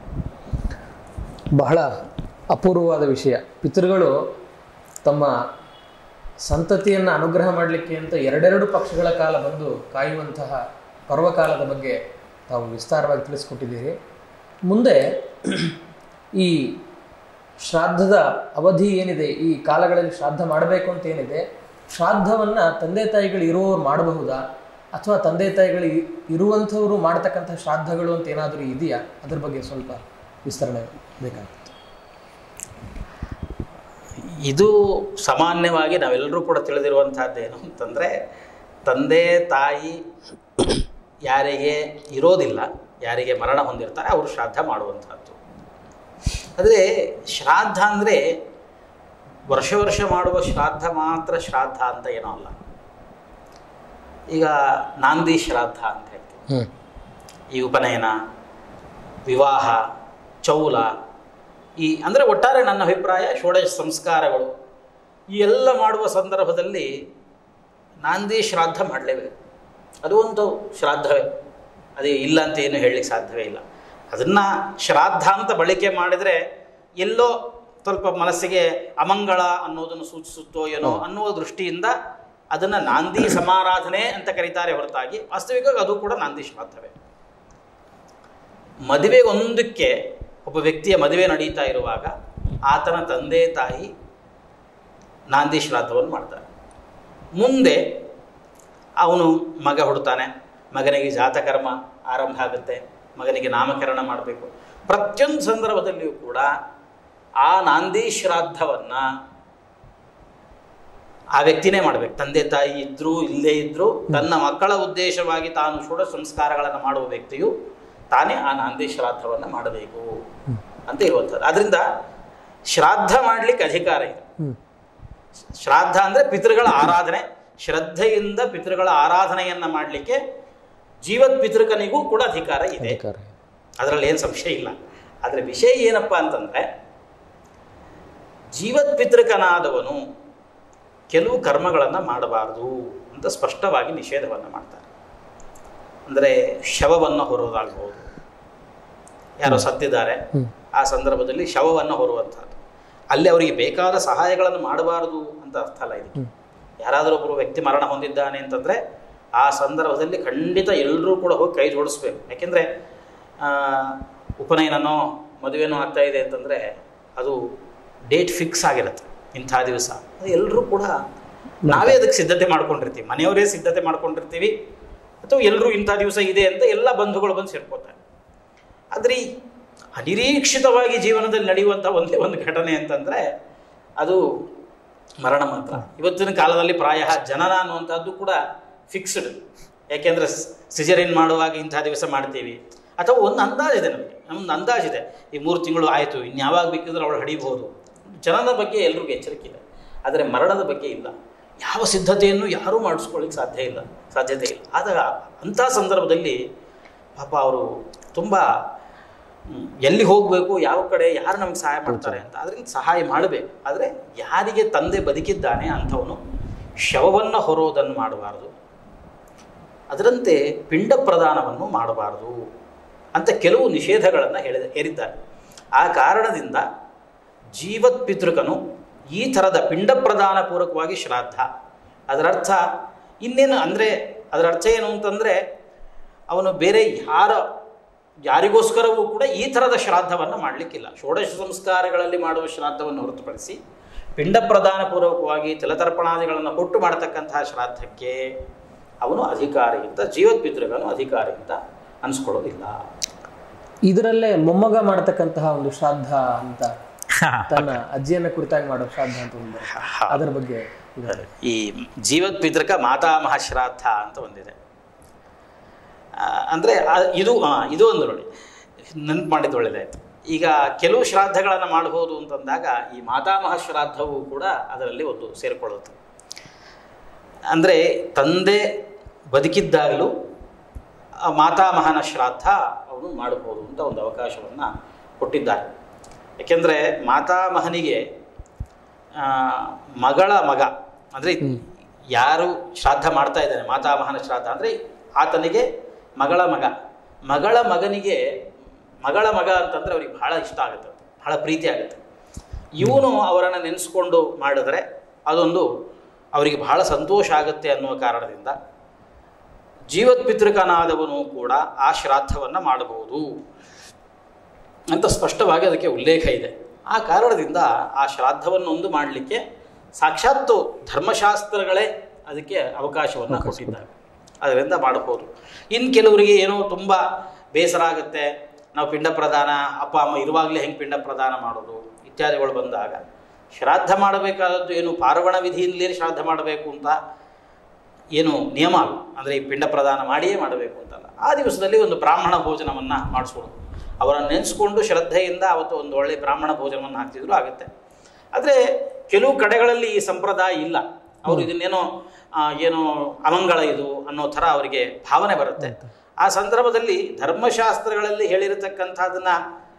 ಬಹಳ ಅಪೂರ್ವವಾದ ವಿಷಯ ಪಿತೃಗಳು ತಮ್ಮ ಸಂತತಿಯನ್ನು ಅನುಗ್ರಹ ಮಾಡಲಿಕ್ಕೆ ಅಂತ ಎರಡೆರಡು ಪಕ್ಷಗಳ ಕಾಲ ಬಂದು ಕಾಯುವಂತಹ ಪರ್ವಕಾಲದ ಬಗ್ಗೆ ತಾವು ವಿಸ್ತಾರವಾಗಿ ತಿಳಿಸ್ಕೊಟ್ಟಿದ್ದೀರಿ ಮುಂದೆ ಈ ಶ್ರಾದ್ದದ ಅವಧಿ ಏನಿದೆ ಈ ಕಾಲಗಳಲ್ಲಿ ಶ್ರಾದ್ದ ಮಾಡಬೇಕು ಅಂತ ಏನಿದೆ ಶ್ರಾದ್ದವನ್ನು ತಂದೆ ತಾಯಿಗಳು ಇರುವವರು ಮಾಡಬಹುದಾ ಅಥವಾ ತಂದೆ ತಾಯಿಗಳು ಇ- ಇರುವಂಥವರು ಮಾಡ್ತಕ್ಕಂಥ ಶ್ರಾದ್ದಗಳು ಅಂತ ಏನಾದರೂ ಇದೆಯಾ ಅದ್ರ ಬಗ್ಗೆ ಸ್ವಲ್ಪ ವಿಸ್ತರಣೆ ಬೇಕಾಗ್ತದೆ ಇದು ಸಾಮಾನ್ಯವಾಗಿ ನಾವೆಲ್ಲರೂ ಕೂಡ ತಿಳಿದಿರುವಂತಹದ್ದೇನು ಅಂತಂದರೆ ತಂದೆ ತಾಯಿ ಯಾರಿಗೆ ಇರೋದಿಲ್ಲ ಯಾರಿಗೆ ಮರಣ ಹೊಂದಿರ್ತಾರೆ ಅವರು ಶ್ರಾದ್ದ ಮಾಡುವಂಥದ್ದು ಆದರೆ ಶ್ರಾದ್ದ ಅಂದರೆ ವರ್ಷ ವರ್ಷ ಮಾಡುವ ಶ್ರಾದ್ದ ಮಾತ್ರ ಶ್ರಾದ್ದ ಅಂತ ಏನೋ ಅಲ್ಲ ಈಗ ನಾಂದಿ ಶ್ರಾದ್ದ ಅಂತ ಹೇಳ್ತೀವಿ ಹ್ಞೂ ಈ ಉಪನಯನ ವಿವಾಹ ಚೌಲ ಈ ಅಂದರೆ ಒಟ್ಟಾರೆ ನನ್ನ ಅಭಿಪ್ರಾಯ ಷೋಡಶ ಸಂಸ್ಕಾರಗಳು ಈ ಎಲ್ಲ ಮಾಡುವ ಸಂದರ್ಭದಲ್ಲಿ ನಾಂದಿ ಶ್ರಾದ್ದ ಮಾಡಲೇಬೇಕು ಅದು ಒಂದು ಶ್ರಾದ್ದವೇ ಅದೇ ಇಲ್ಲ ಅಂತ ಏನು ಹೇಳಲಿಕ್ಕೆ ಸಾಧ್ಯವೇ ಇಲ್ಲ ಅದನ್ನು ಶ್ರಾದ್ದ ಅಂತ ಬಳಕೆ ಮಾಡಿದರೆ ಎಲ್ಲೋ ಸ್ವಲ್ಪ ಮನಸ್ಸಿಗೆ ಅಮಂಗಳ ಅನ್ನೋದನ್ನು ಸೂಚಿಸುತ್ತೋ ಏನೋ ಅನ್ನುವ ದೃಷ್ಟಿಯಿಂದ ಅದನ್ನು ನಾಂದಿ ಸಮಾರಾಧನೆ ಅಂತ ಕರೀತಾರೆ ಹೊರತಾಗಿ ವಾಸ್ತವಿಕವಾಗಿ ಅದು ಕೂಡ ನಾಂದಿ ಶ್ರಾದ್ದವೇ ಮದುವೆಗೊಂದಕ್ಕೆ ಒಬ್ಬ ವ್ಯಕ್ತಿಯ ಮದುವೆ ನಡೀತಾ ಇರುವಾಗ ಆತನ ತಂದೆ ತಾಯಿ ನಾಂದಿ ಶ್ರಾದ್ದವನ್ನು ಮಾಡ್ತಾರೆ ಮುಂದೆ ಅವನು ಮಗ ಹುಡ್ತಾನೆ ಮಗನಿಗೆ ಜಾತಕರ್ಮ ಆರಂಭ ಆಗುತ್ತೆ ಮಗನಿಗೆ ನಾಮಕರಣ ಮಾಡಬೇಕು ಪ್ರತಿಯೊಂದು ಸಂದರ್ಭದಲ್ಲಿಯೂ ಕೂಡ ಆ ನಾಂದಿ ಶ್ರಾದ್ದವನ್ನು ಆ ವ್ಯಕ್ತಿನೇ ಮಾಡಬೇಕು ತಂದೆ ತಾಯಿ ಇದ್ದರೂ ಇಲ್ಲದೇ ಇದ್ದರೂ ತನ್ನ ಮಕ್ಕಳ ಉದ್ದೇಶವಾಗಿ ತಾನು ಷೋಡ ಸಂಸ್ಕಾರಗಳನ್ನು ಮಾಡುವ ವ್ಯಕ್ತಿಯು ತಾನೇ ಆ ನಾಂದಿ ಶ್ರಾದ್ದವನ್ನು ಮಾಡಬೇಕು ಅಂತ ಇರುವಂಥದ್ದು ಅದರಿಂದ ಶ್ರಾದ್ದ ಮಾಡಲಿಕ್ಕೆ ಅಧಿಕಾರ ಇದೆ ಹ್ಞೂ ಶ್ರಾದ್ದ ಅಂದರೆ ಪಿತೃಗಳ ಆರಾಧನೆ ಶ್ರದ್ಧೆಯಿಂದ ಪಿತೃಗಳ ಆರಾಧನೆಯನ್ನು ಮಾಡಲಿಕ್ಕೆ ಜೀವತ್ ಪಿತೃಕನಿಗೂ ಕೂಡ ಅಧಿಕಾರ ಇದೆ ಅಧಿಕಾರ ಅದರಲ್ಲಿ ಏನು ಸಂಶಯ ಇಲ್ಲ ಆದರೆ ವಿಷಯ ಏನಪ್ಪ ಅಂತಂದರೆ ಜೀವತ್ ಪಿತೃಕನಾದವನು ಕೆಲವು ಕರ್ಮಗಳನ್ನು ಮಾಡಬಾರದು ಅಂತ ಸ್ಪಷ್ಟವಾಗಿ ನಿಷೇಧವನ್ನು ಮಾಡ್ತಾರೆ ಅಂದರೆ ಶವವನ್ನು ಹೊರೋದಾಗ್ಬೋದು ಯಾರೋ ಸತ್ತಿದ್ದಾರೆ ಹ್ಮ್. ಆ ಸಂದರ್ಭದಲ್ಲಿ ಶವವನ್ನು ಹೊರುವಂಥದ್ದು ಅಲ್ಲಿ ಅವರಿಗೆ ಬೇಕಾದ ಸಹಾಯಗಳನ್ನು ಮಾಡಬಾರದು ಅಂತ ಅರ್ಥ ಅಲ್ಲ ಇದು ಯಾರಾದರೂ ಒಬ್ಬರು ವ್ಯಕ್ತಿ ಮರಣ ಹೊಂದಿದ್ದಾನೆ ಅಂತಂದರೆ ಆ ಸಂದರ್ಭದಲ್ಲಿ ಖಂಡಿತ ಎಲ್ಲರೂ ಕೂಡ ಹೋಗಿ ಕೈ ಜೋಡಿಸ್ಬೇಕು ಯಾಕೆಂದರೆ ಉಪನಯನನೋ ಮದುವೆನೋ ಆಗ್ತಾ ಇದೆ ಅಂತಂದರೆ ಅದು ಡೇಟ್ ಫಿಕ್ಸ್ ಆಗಿರುತ್ತೆ ಇಂಥ ದಿವಸ ಅದು ಎಲ್ಲರೂ ಕೂಡ ನಾವೇ ಅದಕ್ಕೆ ಸಿದ್ಧತೆ ಮಾಡ್ಕೊಂಡಿರ್ತೀವಿ ಮನೆಯವರೇ ಸಿದ್ಧತೆ ಮಾಡ್ಕೊಂಡಿರ್ತೀವಿ ಅಥವಾ ಎಲ್ಲರೂ ಇಂಥ ದಿವಸ ಇದೆ ಅಂತ ಎಲ್ಲ ಬಂಧುಗಳು ಬಂದು ಸೇರ್ಕೋತಾರೆ ಆದರೆ ಈ ಅನಿರೀಕ್ಷಿತವಾಗಿ ಜೀವನದಲ್ಲಿ ನಡೆಯುವಂಥ ಒಂದೇ ಒಂದು ಘಟನೆ ಅಂತಂದರೆ ಅದು ಮರಣ ಮಾತ್ರ ಇವತ್ತಿನ ಕಾಲದಲ್ಲಿ ಪ್ರಾಯ ಜನನ ಅನ್ನುವಂಥದ್ದು ಕೂಡ ಫಿಕ್ಸ್ಡ್ ಯಾಕೆಂದರೆ ಸಿಜರಿನ್ ಮಾಡುವಾಗ ಇಂಥ ದಿವಸ ಮಾಡ್ತೀವಿ ಅಥವಾ ಒಂದು ಅಂದಾಜಿದೆ ನಮಗೆ ನಮ್ದು ಅಂದಾಜಿದೆ ಈ ಮೂರು ತಿಂಗಳು ಆಯಿತು ಇನ್ಯಾವಾಗ ಬೇಕಿದ್ರೆ ಅವಳು ಹಡಿಬಹುದು ಜನನ ಬಗ್ಗೆ ಎಲ್ರಿಗೂ ಎಚ್ಚರಿಕೆ ಇದೆ ಆದರೆ ಮರಣದ ಬಗ್ಗೆ ಇಲ್ಲ ಯಾವ ಸಿದ್ಧತೆಯನ್ನು ಯಾರೂ ಮಾಡಿಸ್ಕೊಳ್ಳಿಕ್ಕೆ ಸಾಧ್ಯ ಇಲ್ಲ ಸಾಧ್ಯತೆ ಇಲ್ಲ ಆದಾಗ ಅಂಥ ಸಂದರ್ಭದಲ್ಲಿ ಪಾಪ ಅವರು ತುಂಬ ಹ್ಮ್, ಎಲ್ಲಿ ಹೋಗಬೇಕು ಯಾವ ಕಡೆ ಯಾರು ನಮ್ಗೆ ಸಹಾಯ ಮಾಡ್ತಾರೆ ಅಂತ ಅದರಿಂದ ಸಹಾಯ ಮಾಡಬೇಕು ಆದರೆ ಯಾರಿಗೆ ತಂದೆ ಬದುಕಿದ್ದಾನೆ ಅಂಥವನು ಶವವನ್ನು ಹೊರೋದನ್ನು ಮಾಡಬಾರ್ದು ಅದರಂತೆ ಪಿಂಡ ಪ್ರದಾನವನ್ನು ಮಾಡಬಾರದು ಅಂತ ಕೆಲವು ನಿಷೇಧಗಳನ್ನು ಹೇಳಿದ ಹೇರಿದ್ದಾರೆ ಆ ಕಾರಣದಿಂದ ಜೀವತ್ ಪಿತೃಕನು ಈ ಥರದ ಪಿಂಡ ಪ್ರದಾನ ಪೂರ್ವಕವಾಗಿ ಶ್ರಾದ್ದ ಅದರರ್ಥ ಇನ್ನೇನು ಅಂದರೆ ಅದರ ಅರ್ಥ ಏನು ಅಂತಂದರೆ ಅವನು ಬೇರೆ ಯಾರ ಯಾರಿಗೋಸ್ಕರವೂ ಕೂಡ ಈ ಥರದ ಶ್ರಾದ್ದವನ್ನು ಮಾಡಲಿಕ್ಕಿಲ್ಲ ಷೋಡಶ ಸಂಸ್ಕಾರಗಳಲ್ಲಿ ಮಾಡುವ ಶ್ರಾದ್ದವನ್ನು ಹೊರತುಪಡಿಸಿ ಪಿಂಡ ಪ್ರದಾನ ಪೂರ್ವಕವಾಗಿ ತಿಲತರ್ಪಣಾದಿಗಳನ್ನು ಕೊಟ್ಟು ಮಾಡತಕ್ಕಂತಹ ಶ್ರಾದ್ದಕ್ಕೆ ಅವನು ಅಧಿಕಾರಿಯಿಂದ ಜೀವತ್ ಪಿತೃಗನು ಅಧಿಕಾರಿಯಿಂದ ಅನಿಸ್ಕೊಳ್ಳೋದಿಲ್ಲ ಇದರಲ್ಲೇ ಮೊಮ್ಮಗ ಮಾಡತಕ್ಕಂತಹ ಒಂದು ಶ್ರಾದ್ದ ಅಂತ ತನ್ನ ಅಜ್ಜಿಯನ್ನ ಕುರಿತಾಗಿ ಮಾಡೋ ಶ್ರಾದ್ದ ಅಂತ ಒಂದು ಬರುತ್ತೆ. ಅದರ ಬಗ್ಗೆ ಇದೆ. ಈ ಜೀವತ್ ಪಿತೃಕ ಮಾತಾಮಹ ಶ್ರಾದ್ದ ಅಂತ ಒಂದಿದೆ ಆ, ಅಂದ್ರೆ ಆ- ಇದು ಆ, ಇದು ಒಂದು ನೋಡಿ ನೆನಪು ಮಾಡಿದ್ದು ಒಳ್ಳೆಯದಾಯ್ತು ಈಗ ಕೆಲವು ಶ್ರಾದ್ದಗಳನ್ನು ಮಾಡಬಹುದು ಅಂತಂದಾಗ ಈ ಮಾತಾಮಹ ಶ್ರಾದ್ದವು ಕೂಡ ಅದರಲ್ಲಿ ಒಂದು ಸೇರಿಕೊಳ್ಳುತ್ತೆ ಅಂದರೆ ತಂದೆ ಬದುಕಿದ್ದಾಗಲೂ ಆ ಮಾತಾಮಹನ ಶ್ರಾದ್ದ ಅವನು ಮಾಡಬಹುದು ಅಂತ ಒಂದು ಅವಕಾಶವನ್ನು ಕೊಟ್ಟಿದ್ದಾರೆ ಯಾಕೆಂದರೆ ಮಾತಾಮಹನಿಗೆ ಆ, ಮಗಳ ಮಗ ಅಂದರೆ ಯಾರು ಶ್ರಾದ್ದ ಮಾಡ್ತಾ ಇದ್ದಾನೆ ಮಾತಾಮಹನ ಶ್ರಾದ್ದ ಅಂದರೆ ಆತನಿಗೆ ಮಗಳ ಮಗ ಮಗಳ ಮಗನಿಗೆ ಮಗಳ ಮಗ ಅಂತಂದರೆ ಅವ್ರಿಗೆ ಬಹಳ ಇಷ್ಟ ಆಗುತ್ತೆ ಅದು. ಬಹಳ ಪ್ರೀತಿ ಆಗುತ್ತೆ ಇವನು ಅವರನ್ನು ನೆನೆಸ್ಕೊಂಡು ಮಾಡಿದ್ರೆ ಅದೊಂದು ಅವರಿಗೆ ಬಹಳ ಸಂತೋಷ ಆಗುತ್ತೆ ಅನ್ನುವ ಕಾರಣದಿಂದ ಜೀವತ್ ಪಿತೃಕನಾದವನು ಕೂಡ ಆ ಶ್ರಾದ್ದವನ್ನು ಮಾಡಬಹುದು ಅಂತ ಸ್ಪಷ್ಟವಾಗಿ ಅದಕ್ಕೆ ಉಲ್ಲೇಖ ಇದೆ ಆ ಕಾರಣದಿಂದ ಆ ಶ್ರಾದ್ದವನ್ನೊಂದು ಮಾಡಲಿಕ್ಕೆ ಸಾಕ್ಷಾತ್ತು ಧರ್ಮಶಾಸ್ತ್ರಗಳೇ ಅದಕ್ಕೆ ಅವಕಾಶವನ್ನು ಕೊಟ್ಟಿದ್ದಾರೆ ಅದರಿಂದ ಮಾಡಬಹುದು ಇನ್ನು ಕೆಲವರಿಗೆ ಏನೋ ತುಂಬ ಬೇಸರ ಆಗುತ್ತೆ ನಾವು ಪಿಂಡ ಪ್ರದಾನ ಅಪ್ಪ ಅಮ್ಮ ಇರುವಾಗಲೇ ಹೆಂಗೆ ಪಿಂಡ ಪ್ರದಾನ ಮಾಡೋದು ಇತ್ಯಾದಿಗಳು ಬಂದಾಗ ಶ್ರಾದ್ದ ಮಾಡಬೇಕಾದದ್ದು ಏನು ಪಾರ್ವಣ ವಿಧಿಯಿಂದಲೇ ಶ್ರಾದ್ದ ಮಾಡಬೇಕು ಅಂತ ಏನು ನಿಯಮ ಅಲ್ಲ ಅಂದರೆ ಈ ಪಿಂಡ ಪ್ರದಾನ ಮಾಡಿಯೇ ಮಾಡಬೇಕು ಅಂತಲ್ಲ ಆ ದಿವಸದಲ್ಲಿ ಒಂದು ಬ್ರಾಹ್ಮಣ ಭೋಜನವನ್ನು ಮಾಡಿಸ್ಕೊಡೋದು ಅವರನ್ನು ನೆನೆಸ್ಕೊಂಡು ಶ್ರದ್ಧೆಯಿಂದ ಅವತ್ತು ಒಂದು ಒಳ್ಳೆ ಬ್ರಾಹ್ಮಣ ಭೋಜನವನ್ನು ಹಾಕ್ತಿದ್ರು ಆಗುತ್ತೆ ಆದರೆ ಕೆಲವು ಕಡೆಗಳಲ್ಲಿ ಈ ಸಂಪ್ರದಾಯ ಇಲ್ಲ ಅವರು ಇದನ್ನೇನೋ ಆ, ಏನೋ ಅಮಂಗಳ ಇದು ಅನ್ನೋ ಥರ ಅವರಿಗೆ ಭಾವನೆ ಬರುತ್ತೆ ಆ ಸಂದರ್ಭದಲ್ಲಿ ಧರ್ಮಶಾಸ್ತ್ರಗಳಲ್ಲಿ ಹೇಳಿರತಕ್ಕಂಥದ್ದನ್ನು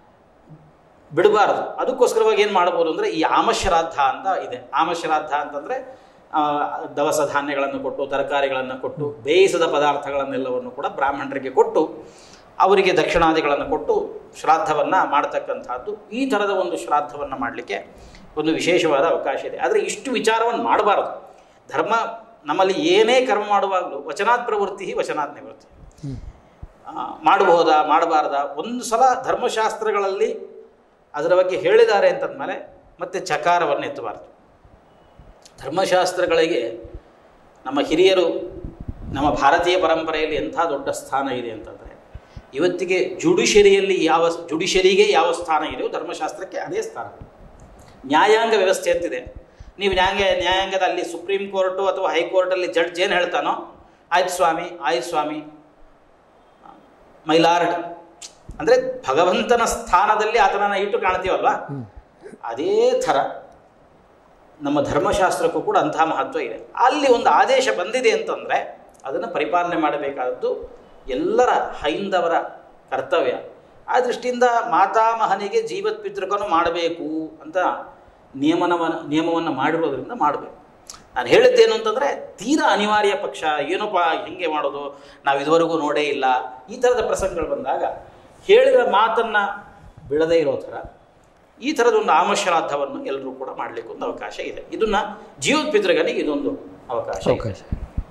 ಬಿಡಬಾರ್ದು ಅದಕ್ಕೋಸ್ಕರವಾಗಿ ಏನು ಮಾಡ್ಬೋದು ಅಂದರೆ ಈ ಆಮಶ್ರಾದ್ದ ಅಂತ ಇದೆ ಆಮಶ್ರಾದ್ದ ಅಂತಂದರೆ ಆ, ದವಸ ಧಾನ್ಯಗಳನ್ನು ಕೊಟ್ಟು ತರಕಾರಿಗಳನ್ನು ಕೊಟ್ಟು ಬೇಯಿಸದ ಪದಾರ್ಥಗಳನ್ನೆಲ್ಲವನ್ನು ಕೂಡ ಬ್ರಾಹ್ಮಣರಿಗೆ ಕೊಟ್ಟು ಅವರಿಗೆ ದಕ್ಷಿಣಾದಿಗಳನ್ನು ಕೊಟ್ಟು ಶ್ರಾದ್ದವನ್ನು ಮಾಡ್ತಕ್ಕಂಥದ್ದು ಈ ಥರದ ಒಂದು ಶ್ರಾದ್ದವನ್ನು ಮಾಡಲಿಕ್ಕೆ ಒಂದು ವಿಶೇಷವಾದ ಅವಕಾಶ ಇದೆ ಆದರೆ ಇಷ್ಟು ವಿಚಾರವನ್ನು ಮಾಡಬಾರದು ಧರ್ಮ ನಮ್ಮಲ್ಲಿ ಏನೇ ಕರ್ಮ ಮಾಡುವಾಗಲೂ ವಚನಾತ್ ಪ್ರವೃತ್ತಿ ವಚನಾತ್ ನಿವೃತ್ತಿ ಆ, ಮಾಡಬಹುದಾ ಮಾಡಬಾರ್ದಾ ಒಂದು ಸಲ ಧರ್ಮಶಾಸ್ತ್ರಗಳಲ್ಲಿ ಅದರ ಬಗ್ಗೆ ಹೇಳಿದ್ದಾರೆ ಅಂತಂದಮೇಲೆ ಮತ್ತೆ ಚಕಾರವನ್ನು ಎತ್ತಬಾರ್ದು ಧರ್ಮಶಾಸ್ತ್ರಗಳಿಗೆ ನಮ್ಮ ಹಿರಿಯರು ನಮ್ಮ ಭಾರತೀಯ ಪರಂಪರೆಯಲ್ಲಿ ಎಂಥ ದೊಡ್ಡ ಸ್ಥಾನ ಇದೆ ಅಂತಂದರೆ ಇವತ್ತಿಗೆ ಜುಡಿಷರಿಯಲ್ಲಿ ಯಾವ ಜುಡಿಷರಿಗೆ ಯಾವ ಸ್ಥಾನ ಇದೆಯೋ ಧರ್ಮಶಾಸ್ತ್ರಕ್ಕೆ ಅದೇ ಸ್ಥಾನ ನ್ಯಾಯಾಂಗ ವ್ಯವಸ್ಥೆ ಅಂತಿದೆ ನೀವು ನ್ಯಾಯಾಂಗ ನ್ಯಾಯಾಂಗದ ಅಲ್ಲಿ ಸುಪ್ರೀಂ ಕೋರ್ಟು ಅಥವಾ ಹೈಕೋರ್ಟಲ್ಲಿ ಜಡ್ಜ್ ಏನು ಹೇಳ್ತಾನೋ ಆಯ್ತು ಸ್ವಾಮಿ ಆಯ್ತು ಸ್ವಾಮಿ ಮೈಲಾರ್ಡ್ ಅಂದರೆ ಭಗವಂತನ ಸ್ಥಾನದಲ್ಲಿ ಆತನನ್ನು ಇಟ್ಟು ಕಾಣ್ತೀವಲ್ವಾ ಅದೇ ಥರ ನಮ್ಮ ಧರ್ಮಶಾಸ್ತ್ರಕ್ಕೂ ಕೂಡ ಅಂತಹ ಮಹತ್ವ ಇದೆ ಅಲ್ಲಿ ಒಂದು ಆದೇಶ ಬಂದಿದೆ ಅಂತಂದರೆ ಅದನ್ನು ಪರಿಪಾಲನೆ ಮಾಡಬೇಕಾದದ್ದು ಎಲ್ಲರ ಹೈಂದವರ ಕರ್ತವ್ಯ ಆ ದೃಷ್ಟಿಯಿಂದ ಮಾತಾಮಹನಿಗೆ ಜೀವತ್ ಪಿತೃಕನು ಮಾಡಬೇಕು ಅಂತ ನಿಯಮನವನ್ನು ನಿಯಮವನ್ನು ಮಾಡಿರೋದ್ರಿಂದ ಮಾಡಬೇಕು ನಾನು ಹೇಳಿದ್ದೇನು ಅಂತಂದರೆ ತೀರಾ ಅನಿವಾರ್ಯ ಪಕ್ಷ ಏನಪ್ಪ ಹೆಂಗೆ ಮಾಡೋದು ನಾವು ಇದುವರೆಗೂ ನೋಡೇ ಇಲ್ಲ ಈ ಥರದ ಪ್ರಸಂಗಗಳು ಬಂದಾಗ ಹೇಳಿದ ಮಾತನ್ನು ಬಿಡದೇ ಇರೋ ಥರ ಈ ಥರದ ಒಂದು ಆಮಶ್ರಾದ್ದವನ್ನು ಎಲ್ಲರೂ ಕೂಡ ಮಾಡಲಿಕ್ಕೆ ಒಂದು ಅವಕಾಶ ಇದೆ ಇದನ್ನ ಜೀವದ ಪಿತೃಗನಿಗೆ ಇದೊಂದು ಅವಕಾಶ ಇದೆ. ಅವಕಾಶ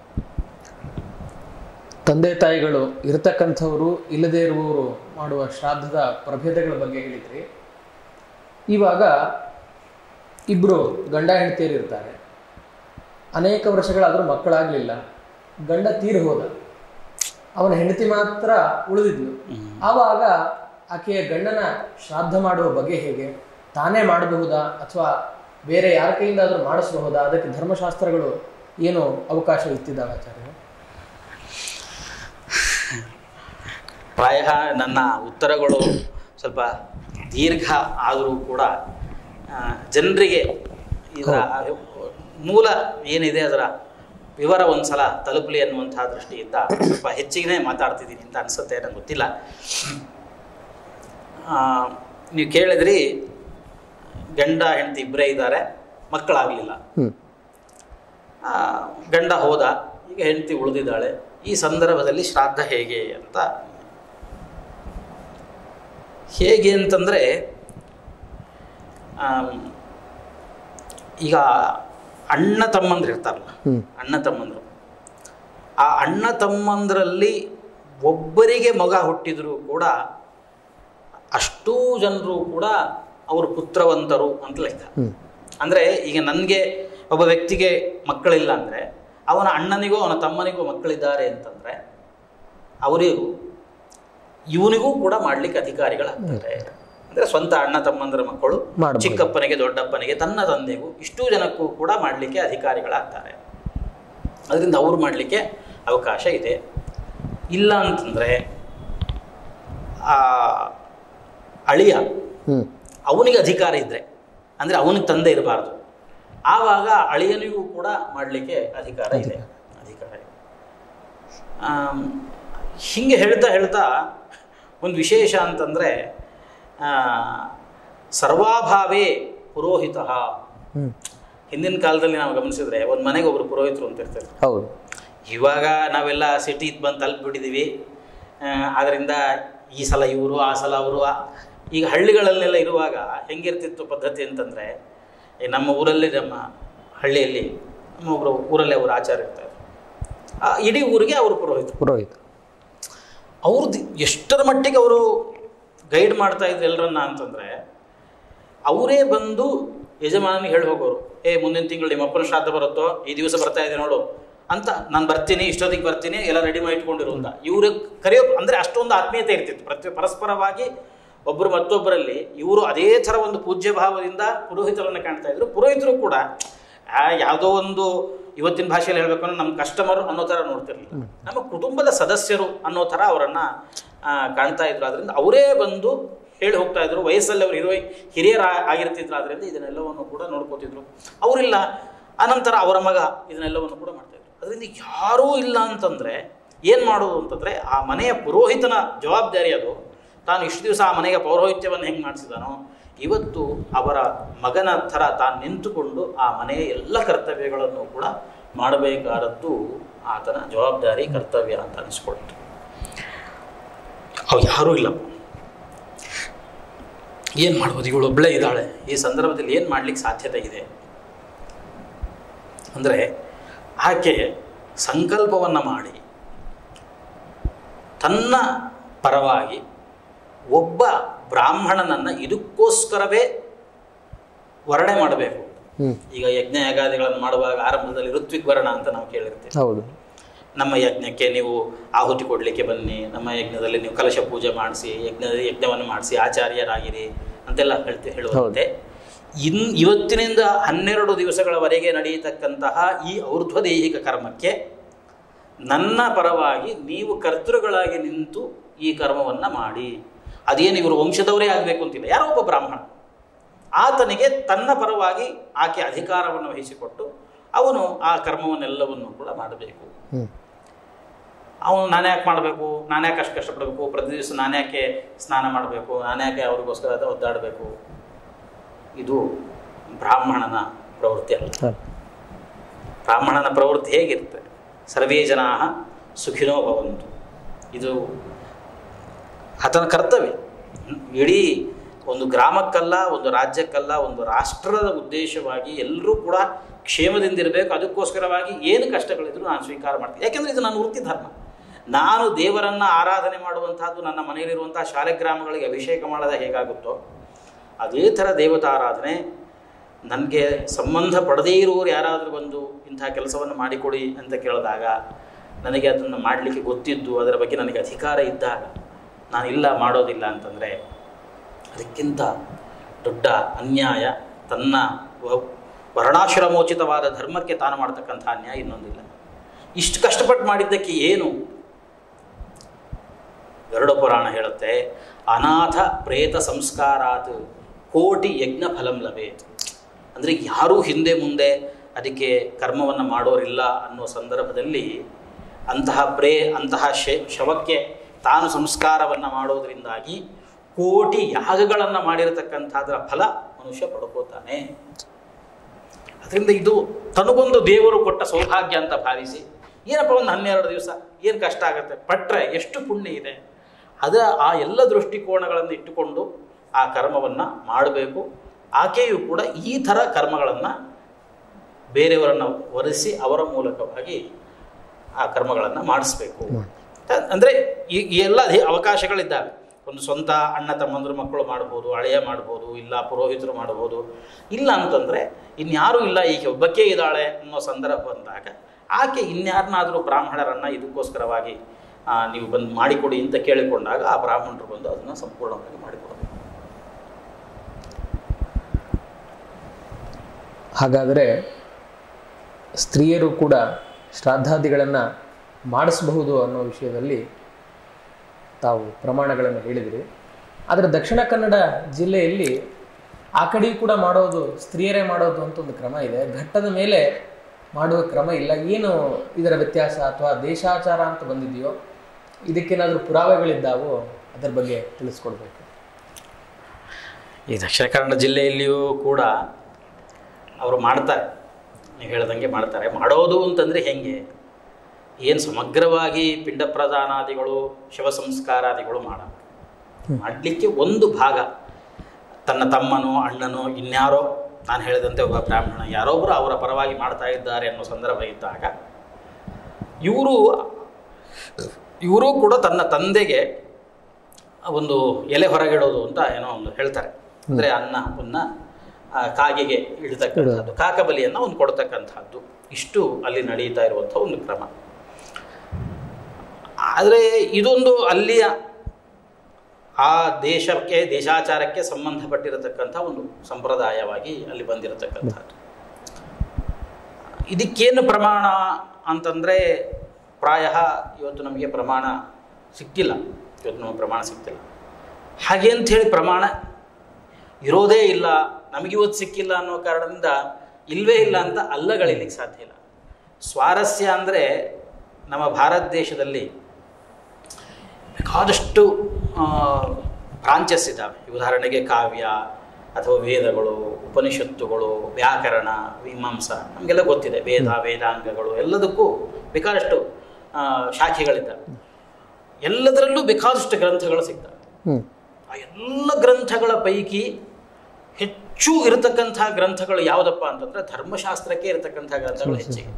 ತಂದೆ ತಾಯಿಗಳು ಇರತಕ್ಕಂಥವರು ಇಲ್ಲದೇ ಇರುವವರು ಮಾಡುವ ಶ್ರಾದ್ದದ ಪ್ರಭೇದಗಳ ಬಗ್ಗೆ ಹೇಳಿದ್ರಿ ಇವಾಗ ಇಬ್ಬರು ಗಂಡ ಹೆಂಡತಿಯರು ಇರ್ತಾರೆ ಅನೇಕ ವರ್ಷಗಳಾದರೂ ಮಕ್ಕಳಾಗಲಿಲ್ಲ ಗಂಡ ತೀರಿ ಹೋದ ಅವನ ಹೆಂಡತಿ ಮಾತ್ರ ಉಳಿದಿದ್ಲು ಆವಾಗ ಆಕೆಯ ಗಂಡನ ಶ್ರಾದ್ದ ಮಾಡುವ ಬಗೆ ಹೇಗೆ ತಾನೇ ಮಾಡಬಹುದಾ ಅಥವಾ ಬೇರೆ ಯಾರ ಕೈಯಿಂದಾದರೂ ಮಾಡಿಸಬಹುದಾ ಅದಕ್ಕೆ ಧರ್ಮಶಾಸ್ತ್ರಗಳು ಏನು ಅವಕಾಶ ಇತ್ತಿದ್ದಾವೆ ಆಚಾರ್ಯ ಪ್ರಾಯ ನನ್ನ ಉತ್ತರಗಳು ಸ್ವಲ್ಪ ದೀರ್ಘ ಆದರೂ ಕೂಡ ಜನರಿಗೆ ಇದರ ಮೂಲ ಏನಿದೆ ಅದರ ವಿವರ ಒಂದ್ಸಲ ತಲುಪಲಿ ಅನ್ನುವಂತಹ ದೃಷ್ಟಿಯಿಂದ ಸ್ವಲ್ಪ ಹೆಚ್ಚಿಗೆ ಮಾತಾಡ್ತಿದ್ದೀನಿ ಅಂತ ಅನಿಸುತ್ತೆ ನಂಗೆ ಗೊತ್ತಿಲ್ಲ ಆ, ನೀವು ಕೇಳಿದ್ರಿ ಗಂಡ ಹೆಂಡತಿ ಇಬ್ಬರೇ ಇದ್ದಾರೆ ಮಕ್ಕಳಾಗಲಿಲ್ಲ ಹ್ಮ್ ಆ, ಗಂಡ ಹೋದ ಈಗ ಹೆಂಡತಿ ಉಳಿದಿದ್ದಾಳೆ ಈ ಸಂದರ್ಭದಲ್ಲಿ ಶ್ರಾದ್ದ ಹೇಗೆ ಅಂತ ಹೇಗೆ ಅಂತಂದರೆ ಈಗ ಅಣ್ಣ ತಮ್ಮಂದ್ರು ಇರ್ತಾರಲ್ಲ ಹ್ಮ್ ಅಣ್ಣ ತಮ್ಮಂದರು ಆ ಅಣ್ಣ ತಮ್ಮಂದರಲ್ಲಿ ಒಬ್ಬರಿಗೆ ಮಗ ಹುಟ್ಟಿದರೂ ಕೂಡ ಅಷ್ಟೂ ಜನರು ಕೂಡ ಅವರು ಪುತ್ರವಂತರು ಅಂತ ಲೆಕ್ಕ ಹ್ಮ್ ಅಂದರೆ ಈಗ ನನಗೆ ಒಬ್ಬ ವ್ಯಕ್ತಿಗೆ ಮಕ್ಕಳಿಲ್ಲ ಅಂದರೆ ಅವನ ಅಣ್ಣನಿಗೂ ಅವನ ತಮ್ಮನಿಗೂ ಮಕ್ಕಳಿದ್ದಾರೆ ಅಂತಂದರೆ ಅವರಿಗೂ ಇವನಿಗೂ ಕೂಡ ಮಾಡಲಿಕ್ಕೆ ಅಧಿಕಾರಿಗಳಾಗ್ತಾರೆ ಅಂದರೆ ಸ್ವಂತ ಅಣ್ಣ ತಮ್ಮಂದರ ಮಕ್ಕಳು ಮಾಡ್ಬೋದು. ಚಿಕ್ಕಪ್ಪನಿಗೆ ದೊಡ್ಡಪ್ಪನಿಗೆ ತನ್ನ ತಂದೆಗೂ ಇಷ್ಟೂ ಜನಕ್ಕೂ ಕೂಡ ಮಾಡಲಿಕ್ಕೆ ಅಧಿಕಾರಿಗಳಾಗ್ತಾರೆ ಅದರಿಂದ ಅವ್ರು ಮಾಡಲಿಕ್ಕೆ ಅವಕಾಶ ಇದೆ ಇಲ್ಲ ಅಂತಂದರೆ ಆ ಅಳಿಯ ಹ್ಮ್ ಅವನಿಗೆ ಅಧಿಕಾರ ಇದ್ದರೆ ಅಂದರೆ ಅವನಿಗೆ ತಂದೆ ಇರಬಾರ್ದು ಆವಾಗ ಅಳಿಯನಿಗೂ ಕೂಡ ಮಾಡಲಿಕ್ಕೆ ಅಧಿಕಾರ ಇದೆ ಅಧಿಕಾರ ಇದೆ ಆಮ್, ಹೀಗೆ ಹೇಳ್ತಾ ಹೇಳ್ತಾ ಒಂದು ವಿಶೇಷ ಅಂತಂದರೆ ಸರ್ವಾಭಾವೇ ಪುರೋಹಿತ ಹ್ಮ್ ಹಿಂದಿನ ಕಾಲದಲ್ಲಿ ನಾವು ಗಮನಿಸಿದ್ರೆ ಒಂದು ಮನೆಗೆ ಒಬ್ಬರು ಪುರೋಹಿತರು ಅಂತ ಇರ್ತಾರೆ ಹೌದು ಇವಾಗ ನಾವೆಲ್ಲ ಸಿಟಿ ಬಂದು ತಲುಪಿಬಿಟ್ಟಿದ್ದೀವಿ ಆದ್ದರಿಂದ ಈ ಸಲ ಇವರು ಆ ಸಲ ಅವರು ಈಗ ಹಳ್ಳಿಗಳಲ್ಲೆಲ್ಲ ಇರುವಾಗ ಹೆಂಗಿರ್ತಿತ್ತು ಪದ್ಧತಿ ಅಂತಂದರೆ ನಮ್ಮ ಊರಲ್ಲಿ ನಮ್ಮ ಹಳ್ಳಿಯಲ್ಲಿ ನಮ್ಮ ಒಬ್ಬರು ಊರಲ್ಲೇ ಅವರು ಆಚಾರ ಇರ್ತಾರೆ ಆ ಇಡೀ ಊರಿಗೆ ಅವರು ಪುರೋಹಿತರು ಪುರೋಹಿತ ಅವ್ರದ್ದು ಎಷ್ಟರ ಮಟ್ಟಿಗೆ ಅವರು ಗೈಡ್ ಮಾಡ್ತಾ ಇದ್ರು ಎಲ್ಲರನ್ನ ಅಂತಂದರೆ ಅವರೇ ಬಂದು ಯಜಮಾನಿಗೆ ಹೇಳಿ ಹೋಗೋರು ಏ ಮುಂದಿನ ತಿಂಗಳು ನಿಮ್ಮ ಅಪ್ಪನ ಶ್ರಾದ್ದ ಬರುತ್ತೋ ಈ ದಿವಸ ಬರ್ತಾ ಇದೆ ನೋಡು ಅಂತ ನಾನು ಬರ್ತೀನಿ ಇಷ್ಟೊತ್ತಿಗೆ ಬರ್ತೀನಿ ಎಲ್ಲ ರೆಡಿ ಮಾಡಿ ಇಟ್ಕೊಂಡಿರು ಅಂತ ಇವರು ಕರೆಯೋ ಅಂದರೆ ಅಷ್ಟೊಂದು ಆತ್ಮೀಯತೆ ಇರ್ತಿತ್ತು ಪ್ರತಿ ಪರಸ್ಪರವಾಗಿ ಒಬ್ಬರು ಮತ್ತೊಬ್ಬರಲ್ಲಿ ಇವರು ಅದೇ ಥರ ಒಂದು ಪೂಜ್ಯ ಭಾವದಿಂದ ಪುರೋಹಿತರನ್ನು ಕಾಣ್ತಾ ಇದ್ರು ಪುರೋಹಿತರು ಕೂಡ ಆ, ಯಾವುದೋ ಒಂದು ಇವತ್ತಿನ ಭಾಷೆಯಲ್ಲಿ ಹೇಳಬೇಕು ಅಂದ್ರೆ ನಮ್ಮ ಕಸ್ಟಮರ್ ಅನ್ನೋ ಥರ ನೋಡ್ತಿರ್ಲಿಲ್ಲ ನಮ್ಮ ಕುಟುಂಬದ ಸದಸ್ಯರು ಅನ್ನೋ ಥರ ಅವರನ್ನು ಕಾಣ್ತಾ ಇದ್ರು ಅದರಿಂದ ಅವರೇ ಬಂದು ಹೇಳಿ ಹೋಗ್ತಾ ಇದ್ರು ವಯಸ್ಸಲ್ಲಿ ಅವರು ಹಿರಿಯ ಹಿರಿಯರ ಆಗಿರ್ತಿದ್ರು ಆದ್ದರಿಂದ ಇದನ್ನೆಲ್ಲವನ್ನು ಕೂಡ ನೋಡ್ಕೋತಿದ್ರು ಅವರಿಲ್ಲ ಅನಂತರ ಅವರ ಮಗ ಇದನ್ನೆಲ್ಲವನ್ನು ಕೂಡ ಮಾಡ್ತಾ ಇದ್ರು ಅದರಿಂದ ಯಾರೂ ಇಲ್ಲ ಅಂತಂದರೆ ಏನು ಮಾಡೋದು ಅಂತಂದರೆ ಆ ಮನೆಯ ಪುರೋಹಿತನ ಜವಾಬ್ದಾರಿ ಅದು ತಾನು ಇಷ್ಟು ದಿವಸ ಆ ಮನೆಗೆ ಪೌರೋಹಿತ್ಯವನ್ನು ಹೆಂಗೆ ಮಾಡಿಸಿದಾನೋ ಇವತ್ತು ಅವರ ಮಗನ ಥರ ತಾನು ನಿಂತುಕೊಂಡು ಆ ಮನೆಯ ಎಲ್ಲ ಕರ್ತವ್ಯಗಳನ್ನು ಕೂಡ ಮಾಡಬೇಕಾದದ್ದು ಆತನ ಜವಾಬ್ದಾರಿ ಕರ್ತವ್ಯ ಅಂತ ಅನಿಸ್ಕೊಳ್ತು ಅವು ಯಾರೂ ಇಲ್ಲ ಏನು ಮಾಡ್ಬೋದು ಇವಳು ಒಬ್ಬಳೇ ಇದ್ದಾಳೆ ಈ ಸಂದರ್ಭದಲ್ಲಿ ಏನು ಮಾಡ್ಲಿಕ್ಕೆ ಸಾಧ್ಯತೆ ಇದೆ ಅಂದರೆ ಆಕೆ ಸಂಕಲ್ಪವನ್ನು ಮಾಡಿ ತನ್ನ ಪರವಾಗಿ ಒಬ್ಬ ಬ್ರಾಹ್ಮಣನನ್ನು ಇದಕ್ಕೋಸ್ಕರವೇ ವರ್ಣೆ ಮಾಡಬೇಕು ಹ್ಮ್ ಈಗ ಯಜ್ಞ ಯಾಗಾದಿಗಳನ್ನು ಮಾಡುವಾಗ ಆರಂಭದಲ್ಲಿ ಋತ್ವಿಕ್ ವರ್ಣ ಅಂತ ನಾವು ಕೇಳಿರ್ತೀವಿ ಹೌದು ನಮ್ಮ ಯಜ್ಞಕ್ಕೆ ನೀವು ಆಹುತಿ ಕೊಡಲಿಕ್ಕೆ ಬನ್ನಿ ನಮ್ಮ ಯಜ್ಞದಲ್ಲಿ ನೀವು ಕಲಶ ಪೂಜೆ ಮಾಡಿಸಿ ಯಜ್ಞ ಯಜ್ಞವನ್ನು ಮಾಡಿಸಿ ಆಚಾರ್ಯರಾಗಿರಿ ಅಂತೆಲ್ಲ ಹೇಳ್ತಿ ಹೇಳುವಂತೆ ಇನ್ ಇವತ್ತಿನಿಂದ ಹನ್ನೆರಡು ದಿವಸಗಳವರೆಗೆ ನಡೆಯತಕ್ಕಂತಹ ಈ ಔರ್ಧ್ವದೈಹಿಕ ಕರ್ಮಕ್ಕೆ ನನ್ನ ಪರವಾಗಿ ನೀವು ಕರ್ತೃಗಳಾಗಿ ನಿಂತು ಈ ಕರ್ಮವನ್ನು ಮಾಡಿ ಅದೇನು ಇವರು ವಂಶದವರೇ ಆಗಬೇಕು ಅಂತಿಲ್ಲ ಯಾರೋ ಒಬ್ಬ ಬ್ರಾಹ್ಮಣ ಆತನಿಗೆ ತನ್ನ ಪರವಾಗಿ ಆಕೆ ಅಧಿಕಾರವನ್ನು ವಹಿಸಿಕೊಟ್ಟು ಅವನು ಆ ಕರ್ಮವನ್ನೆಲ್ಲವನ್ನು ಕೂಡ ಮಾಡಬೇಕು ಹ್ಮ್ ಅವನು ನಾನು ಯಾಕೆ ಮಾಡಬೇಕು ನಾನು ಯಾಕೆ ಅಷ್ಟು ಕಷ್ಟಪಡಬೇಕು ಪ್ರತಿ ದಿವಸ ನಾನು ಯಾಕೆ ಸ್ನಾನ ಮಾಡಬೇಕು ನಾನು ಯಾಕೆ ಅವ್ರಿಗೋಸ್ಕರ ಅದು ಒದ್ದಾಡಬೇಕು ಇದು ಬ್ರಾಹ್ಮಣನ ಪ್ರವೃತ್ತಿ ಅಲ್ಲ ಹ. ಬ್ರಾಹ್ಮಣನ ಪ್ರವೃತ್ತಿ ಹೇಗಿರುತ್ತೆ ಸರ್ವೇ ಜನಾ ಸುಖಿನೋ ಭವಂತು ಇದು ಆತನ ಕರ್ತವ್ಯ ಹ್ಮ್. ಇಡೀ ಒಂದು ಗ್ರಾಮಕ್ಕಲ್ಲ ಒಂದು ರಾಜ್ಯಕ್ಕಲ್ಲ ಒಂದು ರಾಷ್ಟ್ರದ ಉದ್ದೇಶವಾಗಿ ಎಲ್ಲರೂ ಕೂಡ ಕ್ಷೇಮದಿಂದಿರಬೇಕು ಅದಕ್ಕೋಸ್ಕರವಾಗಿ ಏನು ಕಷ್ಟಗಳಿದ್ರು ನಾನು ಸ್ವೀಕಾರ ಮಾಡ್ತೀನಿ ಯಾಕೆಂದರೆ ಇದು ನನ್ನ ವೃತ್ತಿ ಧರ್ಮ ನಾನು ದೇವರನ್ನು ಆರಾಧನೆ ಮಾಡುವಂತಹದ್ದು ನನ್ನ ಮನೆಯಲ್ಲಿರುವಂತಹ ಶಾಲೆ ಗ್ರಾಮಗಳಿಗೆ ಅಭಿಷೇಕ ಮಾಡದ ಹೇಗಾಗುತ್ತೋ ಅದೇ ಥರ ದೇವತಾರಾಧನೆ ನನಗೆ ಸಂಬಂಧ ಪಡದೇ ಇರುವವರು ಯಾರಾದರೂ ಬಂದು ಇಂಥ ಕೆಲಸವನ್ನು ಮಾಡಿಕೊಡಿ ಅಂತ ಕೇಳಿದಾಗ ನನಗೆ ಅದನ್ನು ಮಾಡಲಿಕ್ಕೆ ಗೊತ್ತಿದ್ದು ಅದರ ಬಗ್ಗೆ ನನಗೆ ಅಧಿಕಾರ ಇದ್ದಾಗ ನಾನು ಇಲ್ಲ ಮಾಡೋದಿಲ್ಲ ಅಂತಂದರೆ ಅದಕ್ಕಿಂತ ದೊಡ್ಡ ಅನ್ಯಾಯ ತನ್ನ ವ- ವರ್ಣಾಶ್ರಮೋಚಿತವಾದ ಧರ್ಮಕ್ಕೆ ತಾನು ಮಾಡ್ತಕ್ಕಂಥ ಅನ್ಯಾಯ ಇನ್ನೊಂದಿಲ್ಲ ಇಷ್ಟು ಕಷ್ಟಪಟ್ಟು ಮಾಡಿದ್ದಕ್ಕೆ ಏನು ಗರುಡ ಪುರಾಣ ಹೇಳುತ್ತೆ ಅನಾಥ ಪ್ರೇತ ಸಂಸ್ಕಾರಾತ್ ಕೋಟಿ ಯಜ್ಞ ಫಲಂ ಲಭೇತ್ ಅಂದರೆ ಯಾರೂ ಹಿಂದೆ ಮುಂದೆ ಅದಕ್ಕೆ ಕರ್ಮವನ್ನು ಮಾಡೋರಿಲ್ಲ ಅನ್ನೋ ಸಂದರ್ಭದಲ್ಲಿ ಅಂತಹ ಪ್ರೇ ಅಂತಹ ಶೆ ಶವಕ್ಕೆ ತಾನು ಸಂಸ್ಕಾರವನ್ನು ಮಾಡೋದರಿಂದಾಗಿ ಕೋಟಿ ಯಾಗಗಳನ್ನು ಮಾಡಿರತಕ್ಕಂಥದ್ರ ಫಲ ಮನುಷ್ಯ ಪಡ್ಕೋತಾನೆ ಅದರಿಂದ ಇದು ತನಗೊಂದು ದೇವರು ಕೊಟ್ಟ ಸೌಭಾಗ್ಯ ಅಂತ ಭಾವಿಸಿ ಏನಪ್ಪ ಒಂದು ಹನ್ನೆರಡು ದಿವಸ ಏನು ಕಷ್ಟ ಆಗುತ್ತೆ ಪಟ್ರೆ ಎಷ್ಟು ಪುಣ್ಯ ಇದೆ ಅದ ಆ ಎಲ್ಲ ದೃಷ್ಟಿಕೋನಗಳನ್ನು ಇಟ್ಟುಕೊಂಡು ಆ ಕರ್ಮವನ್ನು ಮಾಡಬೇಕು ಆಕೆಯು ಕೂಡ ಈ ಥರ ಕರ್ಮಗಳನ್ನು ಬೇರೆಯವರನ್ನು ವರೆಸಿ ಅವರ ಮೂಲಕವಾಗಿ ಆ ಕರ್ಮಗಳನ್ನು ಮಾಡಿಸ್ಬೇಕು ಅಂದರೆ ಈ ಈ ಎಲ್ಲ ದೇ- ಅವಕಾಶಗಳಿದ್ದಾವೆ ಒಂದು ಸ್ವಂತ ಅಣ್ಣ ತಮ್ಮಂದ್ರ ಮಕ್ಕಳು ಮಾಡ್ಬೋದು ಹಳೆಯ ಮಾಡ್ಬೋದು ಇಲ್ಲ ಪುರೋಹಿತರು ಮಾಡ್ಬೋದು ಇಲ್ಲ ಅಂತಂದರೆ ಇನ್ಯಾರೂ ಇಲ್ಲ ಈಕೆ ಒಬ್ಬಕ್ಕೇ ಇದ್ದಾಳೆ ಅನ್ನೋ ಸಂದರ್ಭ ಬಂದಾಗ ಆಕೆ ಇನ್ಯಾರನ್ನಾದರೂ ಬ್ರಾಹ್ಮಣರನ್ನು ಇದಕ್ಕೋಸ್ಕರವಾಗಿ ಆ, ನೀವು ಬಂದು ಮಾಡಿಕೊಡಿ ಅಂತ ಕೇಳಿಕೊಂಡಾಗ ಆ ಬ್ರಾಹ್ಮಣರು ಬಂದು ಅದನ್ನು ಸಂಪೂರ್ಣವಾಗಿ ಮಾಡಿಕೊಡಬೇಕು ಹಾಗಾದರೆ ಸ್ತ್ರೀಯರು ಕೂಡ ಶ್ರಾದ್ದಾದಿಗಳನ್ನು ಮಾಡಿಸಬಹುದು ಅನ್ನೋ ವಿಷಯದಲ್ಲಿ ತಾವು ಪ್ರಮಾಣಗಳನ್ನು ಹೇಳಿದಿರಿ ಆದರೆ ದಕ್ಷಿಣ ಕನ್ನಡ ಜಿಲ್ಲೆಯಲ್ಲಿ ಆ ಕಡೆಯೂ ಕೂಡ ಮಾಡೋದು ಸ್ತ್ರೀಯರೇ ಮಾಡೋದು ಅಂತ ಒಂದು ಕ್ರಮ ಇದೆ ಘಟ್ಟದ ಮೇಲೆ ಮಾಡುವ ಕ್ರಮ ಇಲ್ಲ ಏನು ಇದರ ವ್ಯತ್ಯಾಸ ಅಥವಾ ದೇಶಾಚಾರ ಅಂತ ಬಂದಿದೆಯೋ ಇದಕ್ಕೇನಾದರೂ ಪುರಾವೆಗಳಿದ್ದಾವೋ ಅದರ ಬಗ್ಗೆ ತಿಳಿಸ್ಕೊಡ್ಬೇಕು ಈ ದಕ್ಷಿಣ ಕನ್ನಡ ಜಿಲ್ಲೆಯಲ್ಲಿಯೂ ಕೂಡ ಅವರು ಮಾಡ್ತಾರೆ ನೀವು ಹೇಳ್ದಂಗೆ ಮಾಡ್ತಾರೆ ಮಾಡೋದು ಅಂತಂದರೆ ಹೆಂಗೆ ಏನು ಸಮಗ್ರವಾಗಿ ಪಿಂಡ ಪ್ರದಾನಾದಿಗಳು ಶವ ಸಂಸ್ಕಾರಾದಿಗಳು ಮಾಡ ಮಾಡಲಿಕ್ಕೆ ಒಂದು ಭಾಗ ತನ್ನ ತಮ್ಮನೋ ಅಣ್ಣನೋ ಇನ್ಯಾರೋ ನಾನು ಹೇಳಿದಂತೆ ಒಬ್ಬ ಬ್ರಾಹ್ಮಣ ಯಾರೊಬ್ಬರು ಅವರ ಪರವಾಗಿ ಮಾಡ್ತಾ ಇದ್ದಾರೆ ಅನ್ನೋ ಸಂದರ್ಭ ಇದ್ದಾಗ ಇವರು ಇವರು ಕೂಡ ತನ್ನ ತಂದೆಗೆ ಒಂದು ಎಲೆ ಹೊರಗಿಡೋದು ಅಂತ ಏನೋ ಒಂದು ಹೇಳ್ತಾರೆ ಅಂದರೆ ಅನ್ನವನ್ನು ಕಾಗೆಗೆ ಇಡ್ತಕ್ಕಂಥದ್ದು ಕಾಕಬಲಿಯನ್ನು ಒಂದು ಕೊಡ್ತಕ್ಕಂಥದ್ದು ಇಷ್ಟು ಅಲ್ಲಿ ನಡೀತಾ ಇರುವಂಥ ಒಂದು ಕ್ರಮ ಆದರೆ ಇದೊಂದು ಅಲ್ಲಿಯ ಆ ದೇಶಕ್ಕೆ ದೇಶಾಚಾರಕ್ಕೆ ಸಂಬಂಧಪಟ್ಟಿರತಕ್ಕಂಥ ಒಂದು ಸಂಪ್ರದಾಯವಾಗಿ ಅಲ್ಲಿ ಬಂದಿರತಕ್ಕಂಥದ್ದು ಇದಕ್ಕೇನು ಪ್ರಮಾಣ ಅಂತಂದರೆ ಪ್ರಾಯ ಇವತ್ತು ನಮಗೆ ಪ್ರಮಾಣ ಸಿಕ್ಕಿಲ್ಲ ಇವತ್ತು ನಮಗೆ ಪ್ರಮಾಣ ಸಿಕ್ತಿಲ್ಲ ಹಾಗೆ ಅಂಥೇಳಿ ಪ್ರಮಾಣ ಇರೋದೇ ಇಲ್ಲ ನಮಗಿವತ್ತು ಸಿಕ್ಕಿಲ್ಲ ಅನ್ನೋ ಕಾರಣದಿಂದ ಇಲ್ವೇ ಇಲ್ಲ ಅಂತ ಅಲ್ಲಗಳಿಲಿಕ್ಕೆ ಸಾಧ್ಯ ಇಲ್ಲ ಸ್ವಾರಸ್ಯ ಅಂದರೆ ನಮ್ಮ ಭಾರತ ದೇಶದಲ್ಲಿ ಬೇಕಾದಷ್ಟು ಬ್ರಾಂಚಸ್ ಇದ್ದಾವೆ ಉದಾಹರಣೆಗೆ ಕಾವ್ಯ ಅಥವಾ ವೇದಗಳು ಉಪನಿಷತ್ತುಗಳು ವ್ಯಾಕರಣ ಮೀಮಾಂಸ ನಮಗೆಲ್ಲ ಗೊತ್ತಿದೆ ವೇದ ವೇದಾಂಗಗಳು ಎಲ್ಲದಕ್ಕೂ ಬೇಕಾದಷ್ಟು ಆ, ಶಾಖೆಗಳಿದ್ದಾವೆ ಎಲ್ಲದರಲ್ಲೂ ಬೇಕಾದಷ್ಟು ಗ್ರಂಥಗಳು ಸಿಗ್ತವೆ ಹ್ಮ್ ಆ ಎಲ್ಲ ಗ್ರಂಥಗಳ ಪೈಕಿ ಹೆಚ್ಚು ಇರತಕ್ಕಂಥ ಗ್ರಂಥಗಳು ಯಾವುದಪ್ಪ ಅಂತಂದ್ರೆ ಧರ್ಮಶಾಸ್ತ್ರಕ್ಕೆ ಇರತಕ್ಕಂಥ ಗ್ರಂಥಗಳು ಹೆಚ್ಚಿಗೆ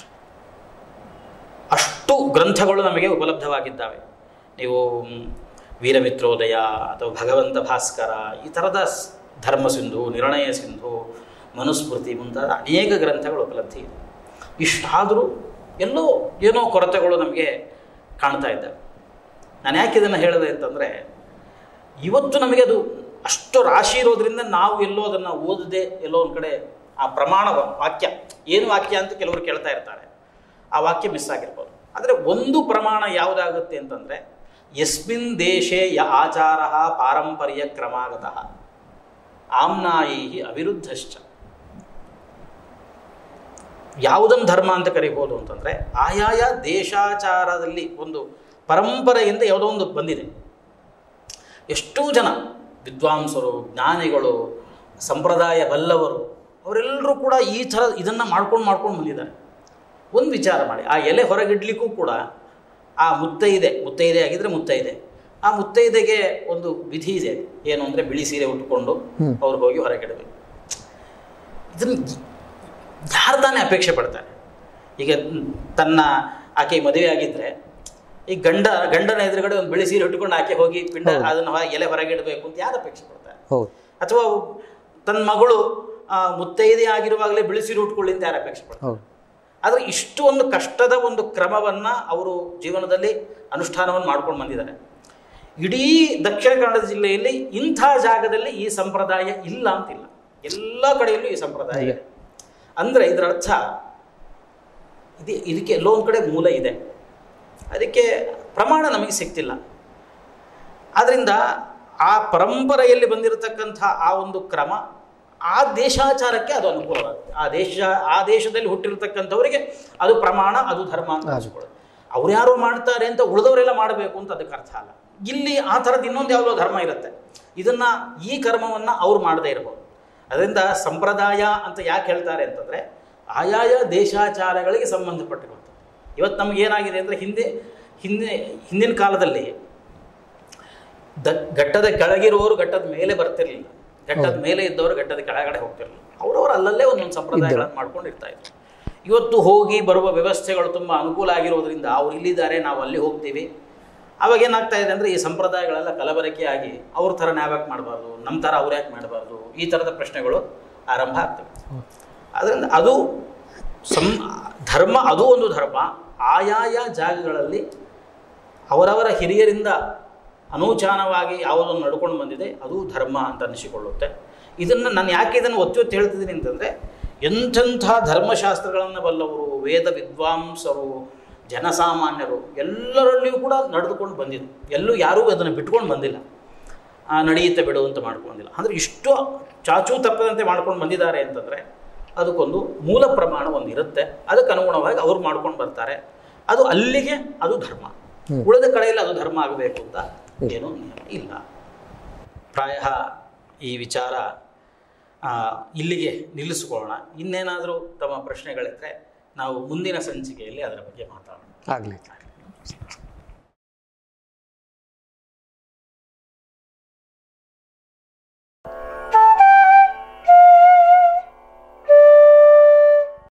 ಅಷ್ಟು ಗ್ರಂಥಗಳು ನಮಗೆ ಉಪಲಬ್ಧವಾಗಿದ್ದಾವೆ ನೀವು ಮ್, ವೀರಮಿತ್ರೋದಯ ಅಥವಾ ಭಗವಂತ ಭಾಸ್ಕರ ಈ ಥರದ ಸ್- ಧರ್ಮ ಸಿಂಧು ನಿರ್ಣಯ ಸಿಂಧು ಮನುಸ್ಮೃತಿ ಮುಂತಾದ ಅನೇಕ ಗ್ರಂಥಗಳು ಉಪಲಬ್ಧಿ ಇದೆ ಇಷ್ಟಾದರೂ ಎಲ್ಲೋ ಏನೋ ಕೊರತೆಗಳು ನಮಗೆ ಕಾಣ್ತಾ ಇದ್ದಾವೆ ನಾನು ಯಾಕೆ ಇದನ್ನು ಹೇಳಿದೆ ಅಂತಂದರೆ ಇವತ್ತು ನಮಗೆ ಅದು ಅಷ್ಟು ರಾಶಿ ಇರೋದ್ರಿಂದ ನಾವು ಎಲ್ಲೋ ಅದನ್ನು ಓದದೆ ಎಲ್ಲೋ ಒಂದು ಕಡೆ ಆ ಪ್ರಮಾಣ ವಾಕ್ಯ ಏನು ವಾಕ್ಯ ಅಂತ ಕೆಲವರು ಕೇಳ್ತಾ ಇರ್ತಾರೆ ಆ ವಾಕ್ಯ ಮಿಸ್ ಆಗಿರ್ಬೋದು ಆದರೆ ಒಂದು ಪ್ರಮಾಣ ಯಾವುದಾಗುತ್ತೆ ಅಂತಂದರೆ ಯಸ್ಮಿನ್ ದೇಶೇ ಯ ಆಚಾರ ಪಾರಂಪರ್ಯ ಕ್ರಮಾಗತಃ ಆಮ್ನಾಯಿ ಅವಿರುದ್ಧಶ್ಚ ಯಾವುದನ್ನು ಧರ್ಮ ಅಂತ ಕರಿಬೋದು ಅಂತಂದರೆ ಆಯಾಯ ದೇಶಾಚಾರದಲ್ಲಿ ಒಂದು ಪರಂಪರೆಯಿಂದ ಯಾವುದೋ ಒಂದು ಬಂದಿದೆ ಎಷ್ಟೋ ಜನ ವಿದ್ವಾಂಸರು ಜ್ಞಾನಿಗಳು ಸಂಪ್ರದಾಯ ಬಲ್ಲವರು ಅವರೆಲ್ಲರೂ ಕೂಡ ಈ ಥರ ಇದನ್ನು ಮಾಡ್ಕೊಂಡು ಮಾಡ್ಕೊಂಡು ಬಂದಿದ್ದಾರೆ ಒಂದು ವಿಚಾರ ಮಾಡಿ ಆ ಎಲೆ ಹೊರಗಿಡ್ಲಿಕ್ಕೂ ಕೂಡ ಆ ಮುತ್ತೈದೆ ಮುತ್ತೈದೆ ಆಗಿದ್ರೆ ಮುತ್ತೈದೆ ಆ ಮುತ್ತೈದೆಗೆ ಒಂದು ವಿಧಿ ಇದೆ ಏನು ಅಂದರೆ ಬಿಳಿ ಸೀರೆ ಉಟ್ಕೊಂಡು ಅವ್ರು ಹೋಗಿ ಹೊರಗಿಡಬೇಕು ಇದನ್ನು ಯಾರು ತಾನೇ ಅಪೇಕ್ಷೆ ಪಡ್ತಾರೆ ಈಗ ತನ್ನ ಆಕೆ ಮದುವೆ ಆಗಿದ್ದರೆ ಈ ಗಂಡ ಗಂಡನ ಎದುರುಗಡೆ ಒಂದು ಬಿಳಿ ಸೀರೆ ಉಟ್ಕೊಂಡು ಆಕೆ ಹೋಗಿ ಪಿಂಡ ಅದನ್ನು ಹೊ- ಎಲೆ ಹೊರಗಿಡಬೇಕು ಅಂತ ಯಾರು ಅಪೇಕ್ಷೆ ಪಡ್ತಾರೆ ಹೌದು ಅಥವಾ ತನ್ನ ಮಗಳು ಆ, ಮುತ್ತೈದೆ ಆಗಿರುವಾಗಲೇ ಬಿಳಿ ಸೀರೆ ಉಟ್ಕೊಳ್ಳಿ ಅಂತ ಯಾರು ಅಪೇಕ್ಷೆ ಪಡ್ತಾರೆ ಹೌದು ಆದರೆ ಇಷ್ಟು ಒಂದು ಕಷ್ಟದ ಒಂದು ಕ್ರಮವನ್ನು ಅವರು ಜೀವನದಲ್ಲಿ ಅನುಷ್ಠಾನವನ್ನು ಮಾಡ್ಕೊಂಡು ಬಂದಿದ್ದಾರೆ ಇಡೀ ದಕ್ಷಿಣ ಕನ್ನಡ ಜಿಲ್ಲೆಯಲ್ಲಿ ಇಂಥ ಜಾಗದಲ್ಲಿ ಈ ಸಂಪ್ರದಾಯ ಇಲ್ಲ ಅಂತಿಲ್ಲ ಎಲ್ಲ ಕಡೆಯಲ್ಲೂ ಈ ಸಂಪ್ರದಾಯ ಇದೆ ಅಂದರೆ ಇದರ ಅರ್ಥ ಇದು ಇದಕ್ಕೆ ಎಲ್ಲೋ ಒಂದು ಕಡೆ ಮೂಲ ಇದೆ ಅದಕ್ಕೆ ಪ್ರಮಾಣ ನಮಗೆ ಸಿಗ್ತಿಲ್ಲ ಆದ್ದರಿಂದ ಆ ಪರಂಪರೆಯಲ್ಲಿ ಬಂದಿರತಕ್ಕಂಥ ಆ ಒಂದು ಕ್ರಮ ಆ ದೇಶಾಚಾರಕ್ಕೆ ಅದು ಅನುಕೂಲವಾಗುತ್ತೆ ಆ ದೇಶ ಆ ದೇಶದಲ್ಲಿ ಹುಟ್ಟಿರ್ತಕ್ಕಂಥವರಿಗೆ ಅದು ಪ್ರಮಾಣ ಅದು ಧರ್ಮ ಅಂತ ಅನಿಸ್ಕೊಳ್ಳುತ್ತೆ ಅವ್ರು ಯಾರೋ ಮಾಡ್ತಾರೆ ಅಂತ ಉಳಿದವರೆಲ್ಲ ಮಾಡಬೇಕು ಅಂತ ಅದಕ್ಕೆ ಅರ್ಥ ಅಲ್ಲ ಇಲ್ಲಿ ಆ ಥರದ್ದು ಇನ್ನೊಂದು ಯಾವುದೋ ಧರ್ಮ ಇರುತ್ತೆ ಇದನ್ನ ಈ ಕರ್ಮವನ್ನು ಅವ್ರು ಮಾಡದೇ ಇರಬಹುದು ಅದರಿಂದ ಸಂಪ್ರದಾಯ ಅಂತ ಯಾಕೆ ಹೇಳ್ತಾರೆ ಅಂತಂದರೆ ಆಯಾಯ ದೇಶಾಚಾರಗಳಿಗೆ ಸಂಬಂಧಪಟ್ಟಿರುವಂಥದ್ದು ಇವತ್ತು ನಮ್ಗೆ ಏನಾಗಿದೆ ಅಂದರೆ ಹಿಂದೆ ಹಿಂದೆ ಹಿಂದಿನ ಕಾಲದಲ್ಲಿ ದ ಘಟ್ಟದ ಕೆಳಗಿರುವವರು ಘಟ್ಟದ ಮೇಲೆ ಬರ್ತಿರ್ಲಿಲ್ಲ ಘಟ್ಟದ ಮೇಲೆ ಇದ್ದವರು ಘಟ್ಟದ ಕೆಳಗಡೆ ಹೋಗ್ತಿರ್ಲಿಲ್ಲ ಅವರವರು ಅಲ್ಲಲ್ಲೇ ಒಂದೊಂದು ಸಂಪ್ರದಾಯಗಳನ್ನು ಮಾಡ್ಕೊಂಡಿರ್ತಾ ಇದ್ರು ಇವತ್ತು ಹೋಗಿ ಬರುವ ವ್ಯವಸ್ಥೆಗಳು ತುಂಬ ಅನುಕೂಲ ಆಗಿರೋದ್ರಿಂದ ಅವ್ರು ಇಲ್ಲಿದ್ದಾರೆ ನಾವು ಅಲ್ಲಿ ಹೋಗ್ತೀವಿ ಅವಾಗ ಏನಾಗ್ತಾ ಇದೆ ಅಂದರೆ ಈ ಸಂಪ್ರದಾಯಗಳೆಲ್ಲ ಕಲಬೆರಕೆ ಆಗಿ ಅವ್ರ ಥರ ನಾವ್ಯಾಕೆ ಮಾಡಬಾರ್ದು ನಮ್ಮ ಥರ ಅವ್ರು ಯಾಕೆ ಮಾಡಬಾರ್ದು ಈ ಥರದ ಪ್ರಶ್ನೆಗಳು ಆರಂಭ ಆಗ್ತವೆ ಅದರಿಂದ ಅದು ಸಂ ಧರ್ಮ ಅದು ಒಂದು ಧರ್ಮ ಆಯಾಯ ಜಾಗಗಳಲ್ಲಿ ಅವರವರ ಹಿರಿಯರಿಂದ ಅನೂಚಾನವಾಗಿ ಯಾವುದನ್ನು ನಡ್ಕೊಂಡು ಬಂದಿದೆ ಅದು ಧರ್ಮ ಅಂತ ಅನಿಸಿಕೊಳ್ಳುತ್ತೆ ಇದನ್ನು ನಾನು ಯಾಕೆ ಇದನ್ನು ಒತ್ತಿ ಒತ್ತಿ ಹೇಳ್ತಿದ್ದೀನಿ ಅಂತಂದರೆ ಎಂಥೆಂಥ ಧರ್ಮಶಾಸ್ತ್ರಗಳನ್ನು ಬಲ್ಲವರು ವೇದ ವಿದ್ವಾಂಸರು ಜನಸಾಮಾನ್ಯರು ಎಲ್ಲರಲ್ಲಿಯೂ ಕೂಡ ನಡೆದುಕೊಂಡು ಬಂದಿದ್ದು ಎಲ್ಲೂ ಯಾರೂ ಅದನ್ನು ಬಿಟ್ಕೊಂಡು ಬಂದಿಲ್ಲ ಆ, ನಡೆಯುತ್ತೆ ಬಿಡು ಅಂತ ಮಾಡ್ಕೊಂಡಿಲ್ಲ ಅಂದರೆ ಇಷ್ಟು ಚಾಚೂ ತಪ್ಪದಂತೆ ಮಾಡ್ಕೊಂಡು ಬಂದಿದ್ದಾರೆ ಅಂತಂದರೆ ಅದಕ್ಕೊಂದು ಮೂಲ ಪ್ರಮಾಣ ಒಂದು ಇರುತ್ತೆ ಅದಕ್ಕೆ ಅನುಗುಣವಾಗಿ ಅವ್ರು ಮಾಡ್ಕೊಂಡು ಬರ್ತಾರೆ ಅದು ಅಲ್ಲಿಗೆ ಅದು ಧರ್ಮ ಉಳಿದ ಕಡೆಯಲ್ಲಿ ಅದು ಧರ್ಮ ಆಗಬೇಕು ಅಂತ ಏನೂ ನಿಯಮ ಇಲ್ಲ ಪ್ರಾಯ ಈ ವಿಚಾರ ಆ, ಇಲ್ಲಿಗೆ ನಿಲ್ಲಿಸ್ಕೊಳ್ಳೋಣ ಇನ್ನೇನಾದರೂ ತಮ್ಮ ಪ್ರಶ್ನೆಗಳಿದ್ದರೆ ನಾವು ಮುಂದಿನ ಸಂಚಿಕೆಯಲ್ಲಿ ಅದರ ಬಗ್ಗೆ ಮಾತಾಡೋಣ ಆಗಲಿ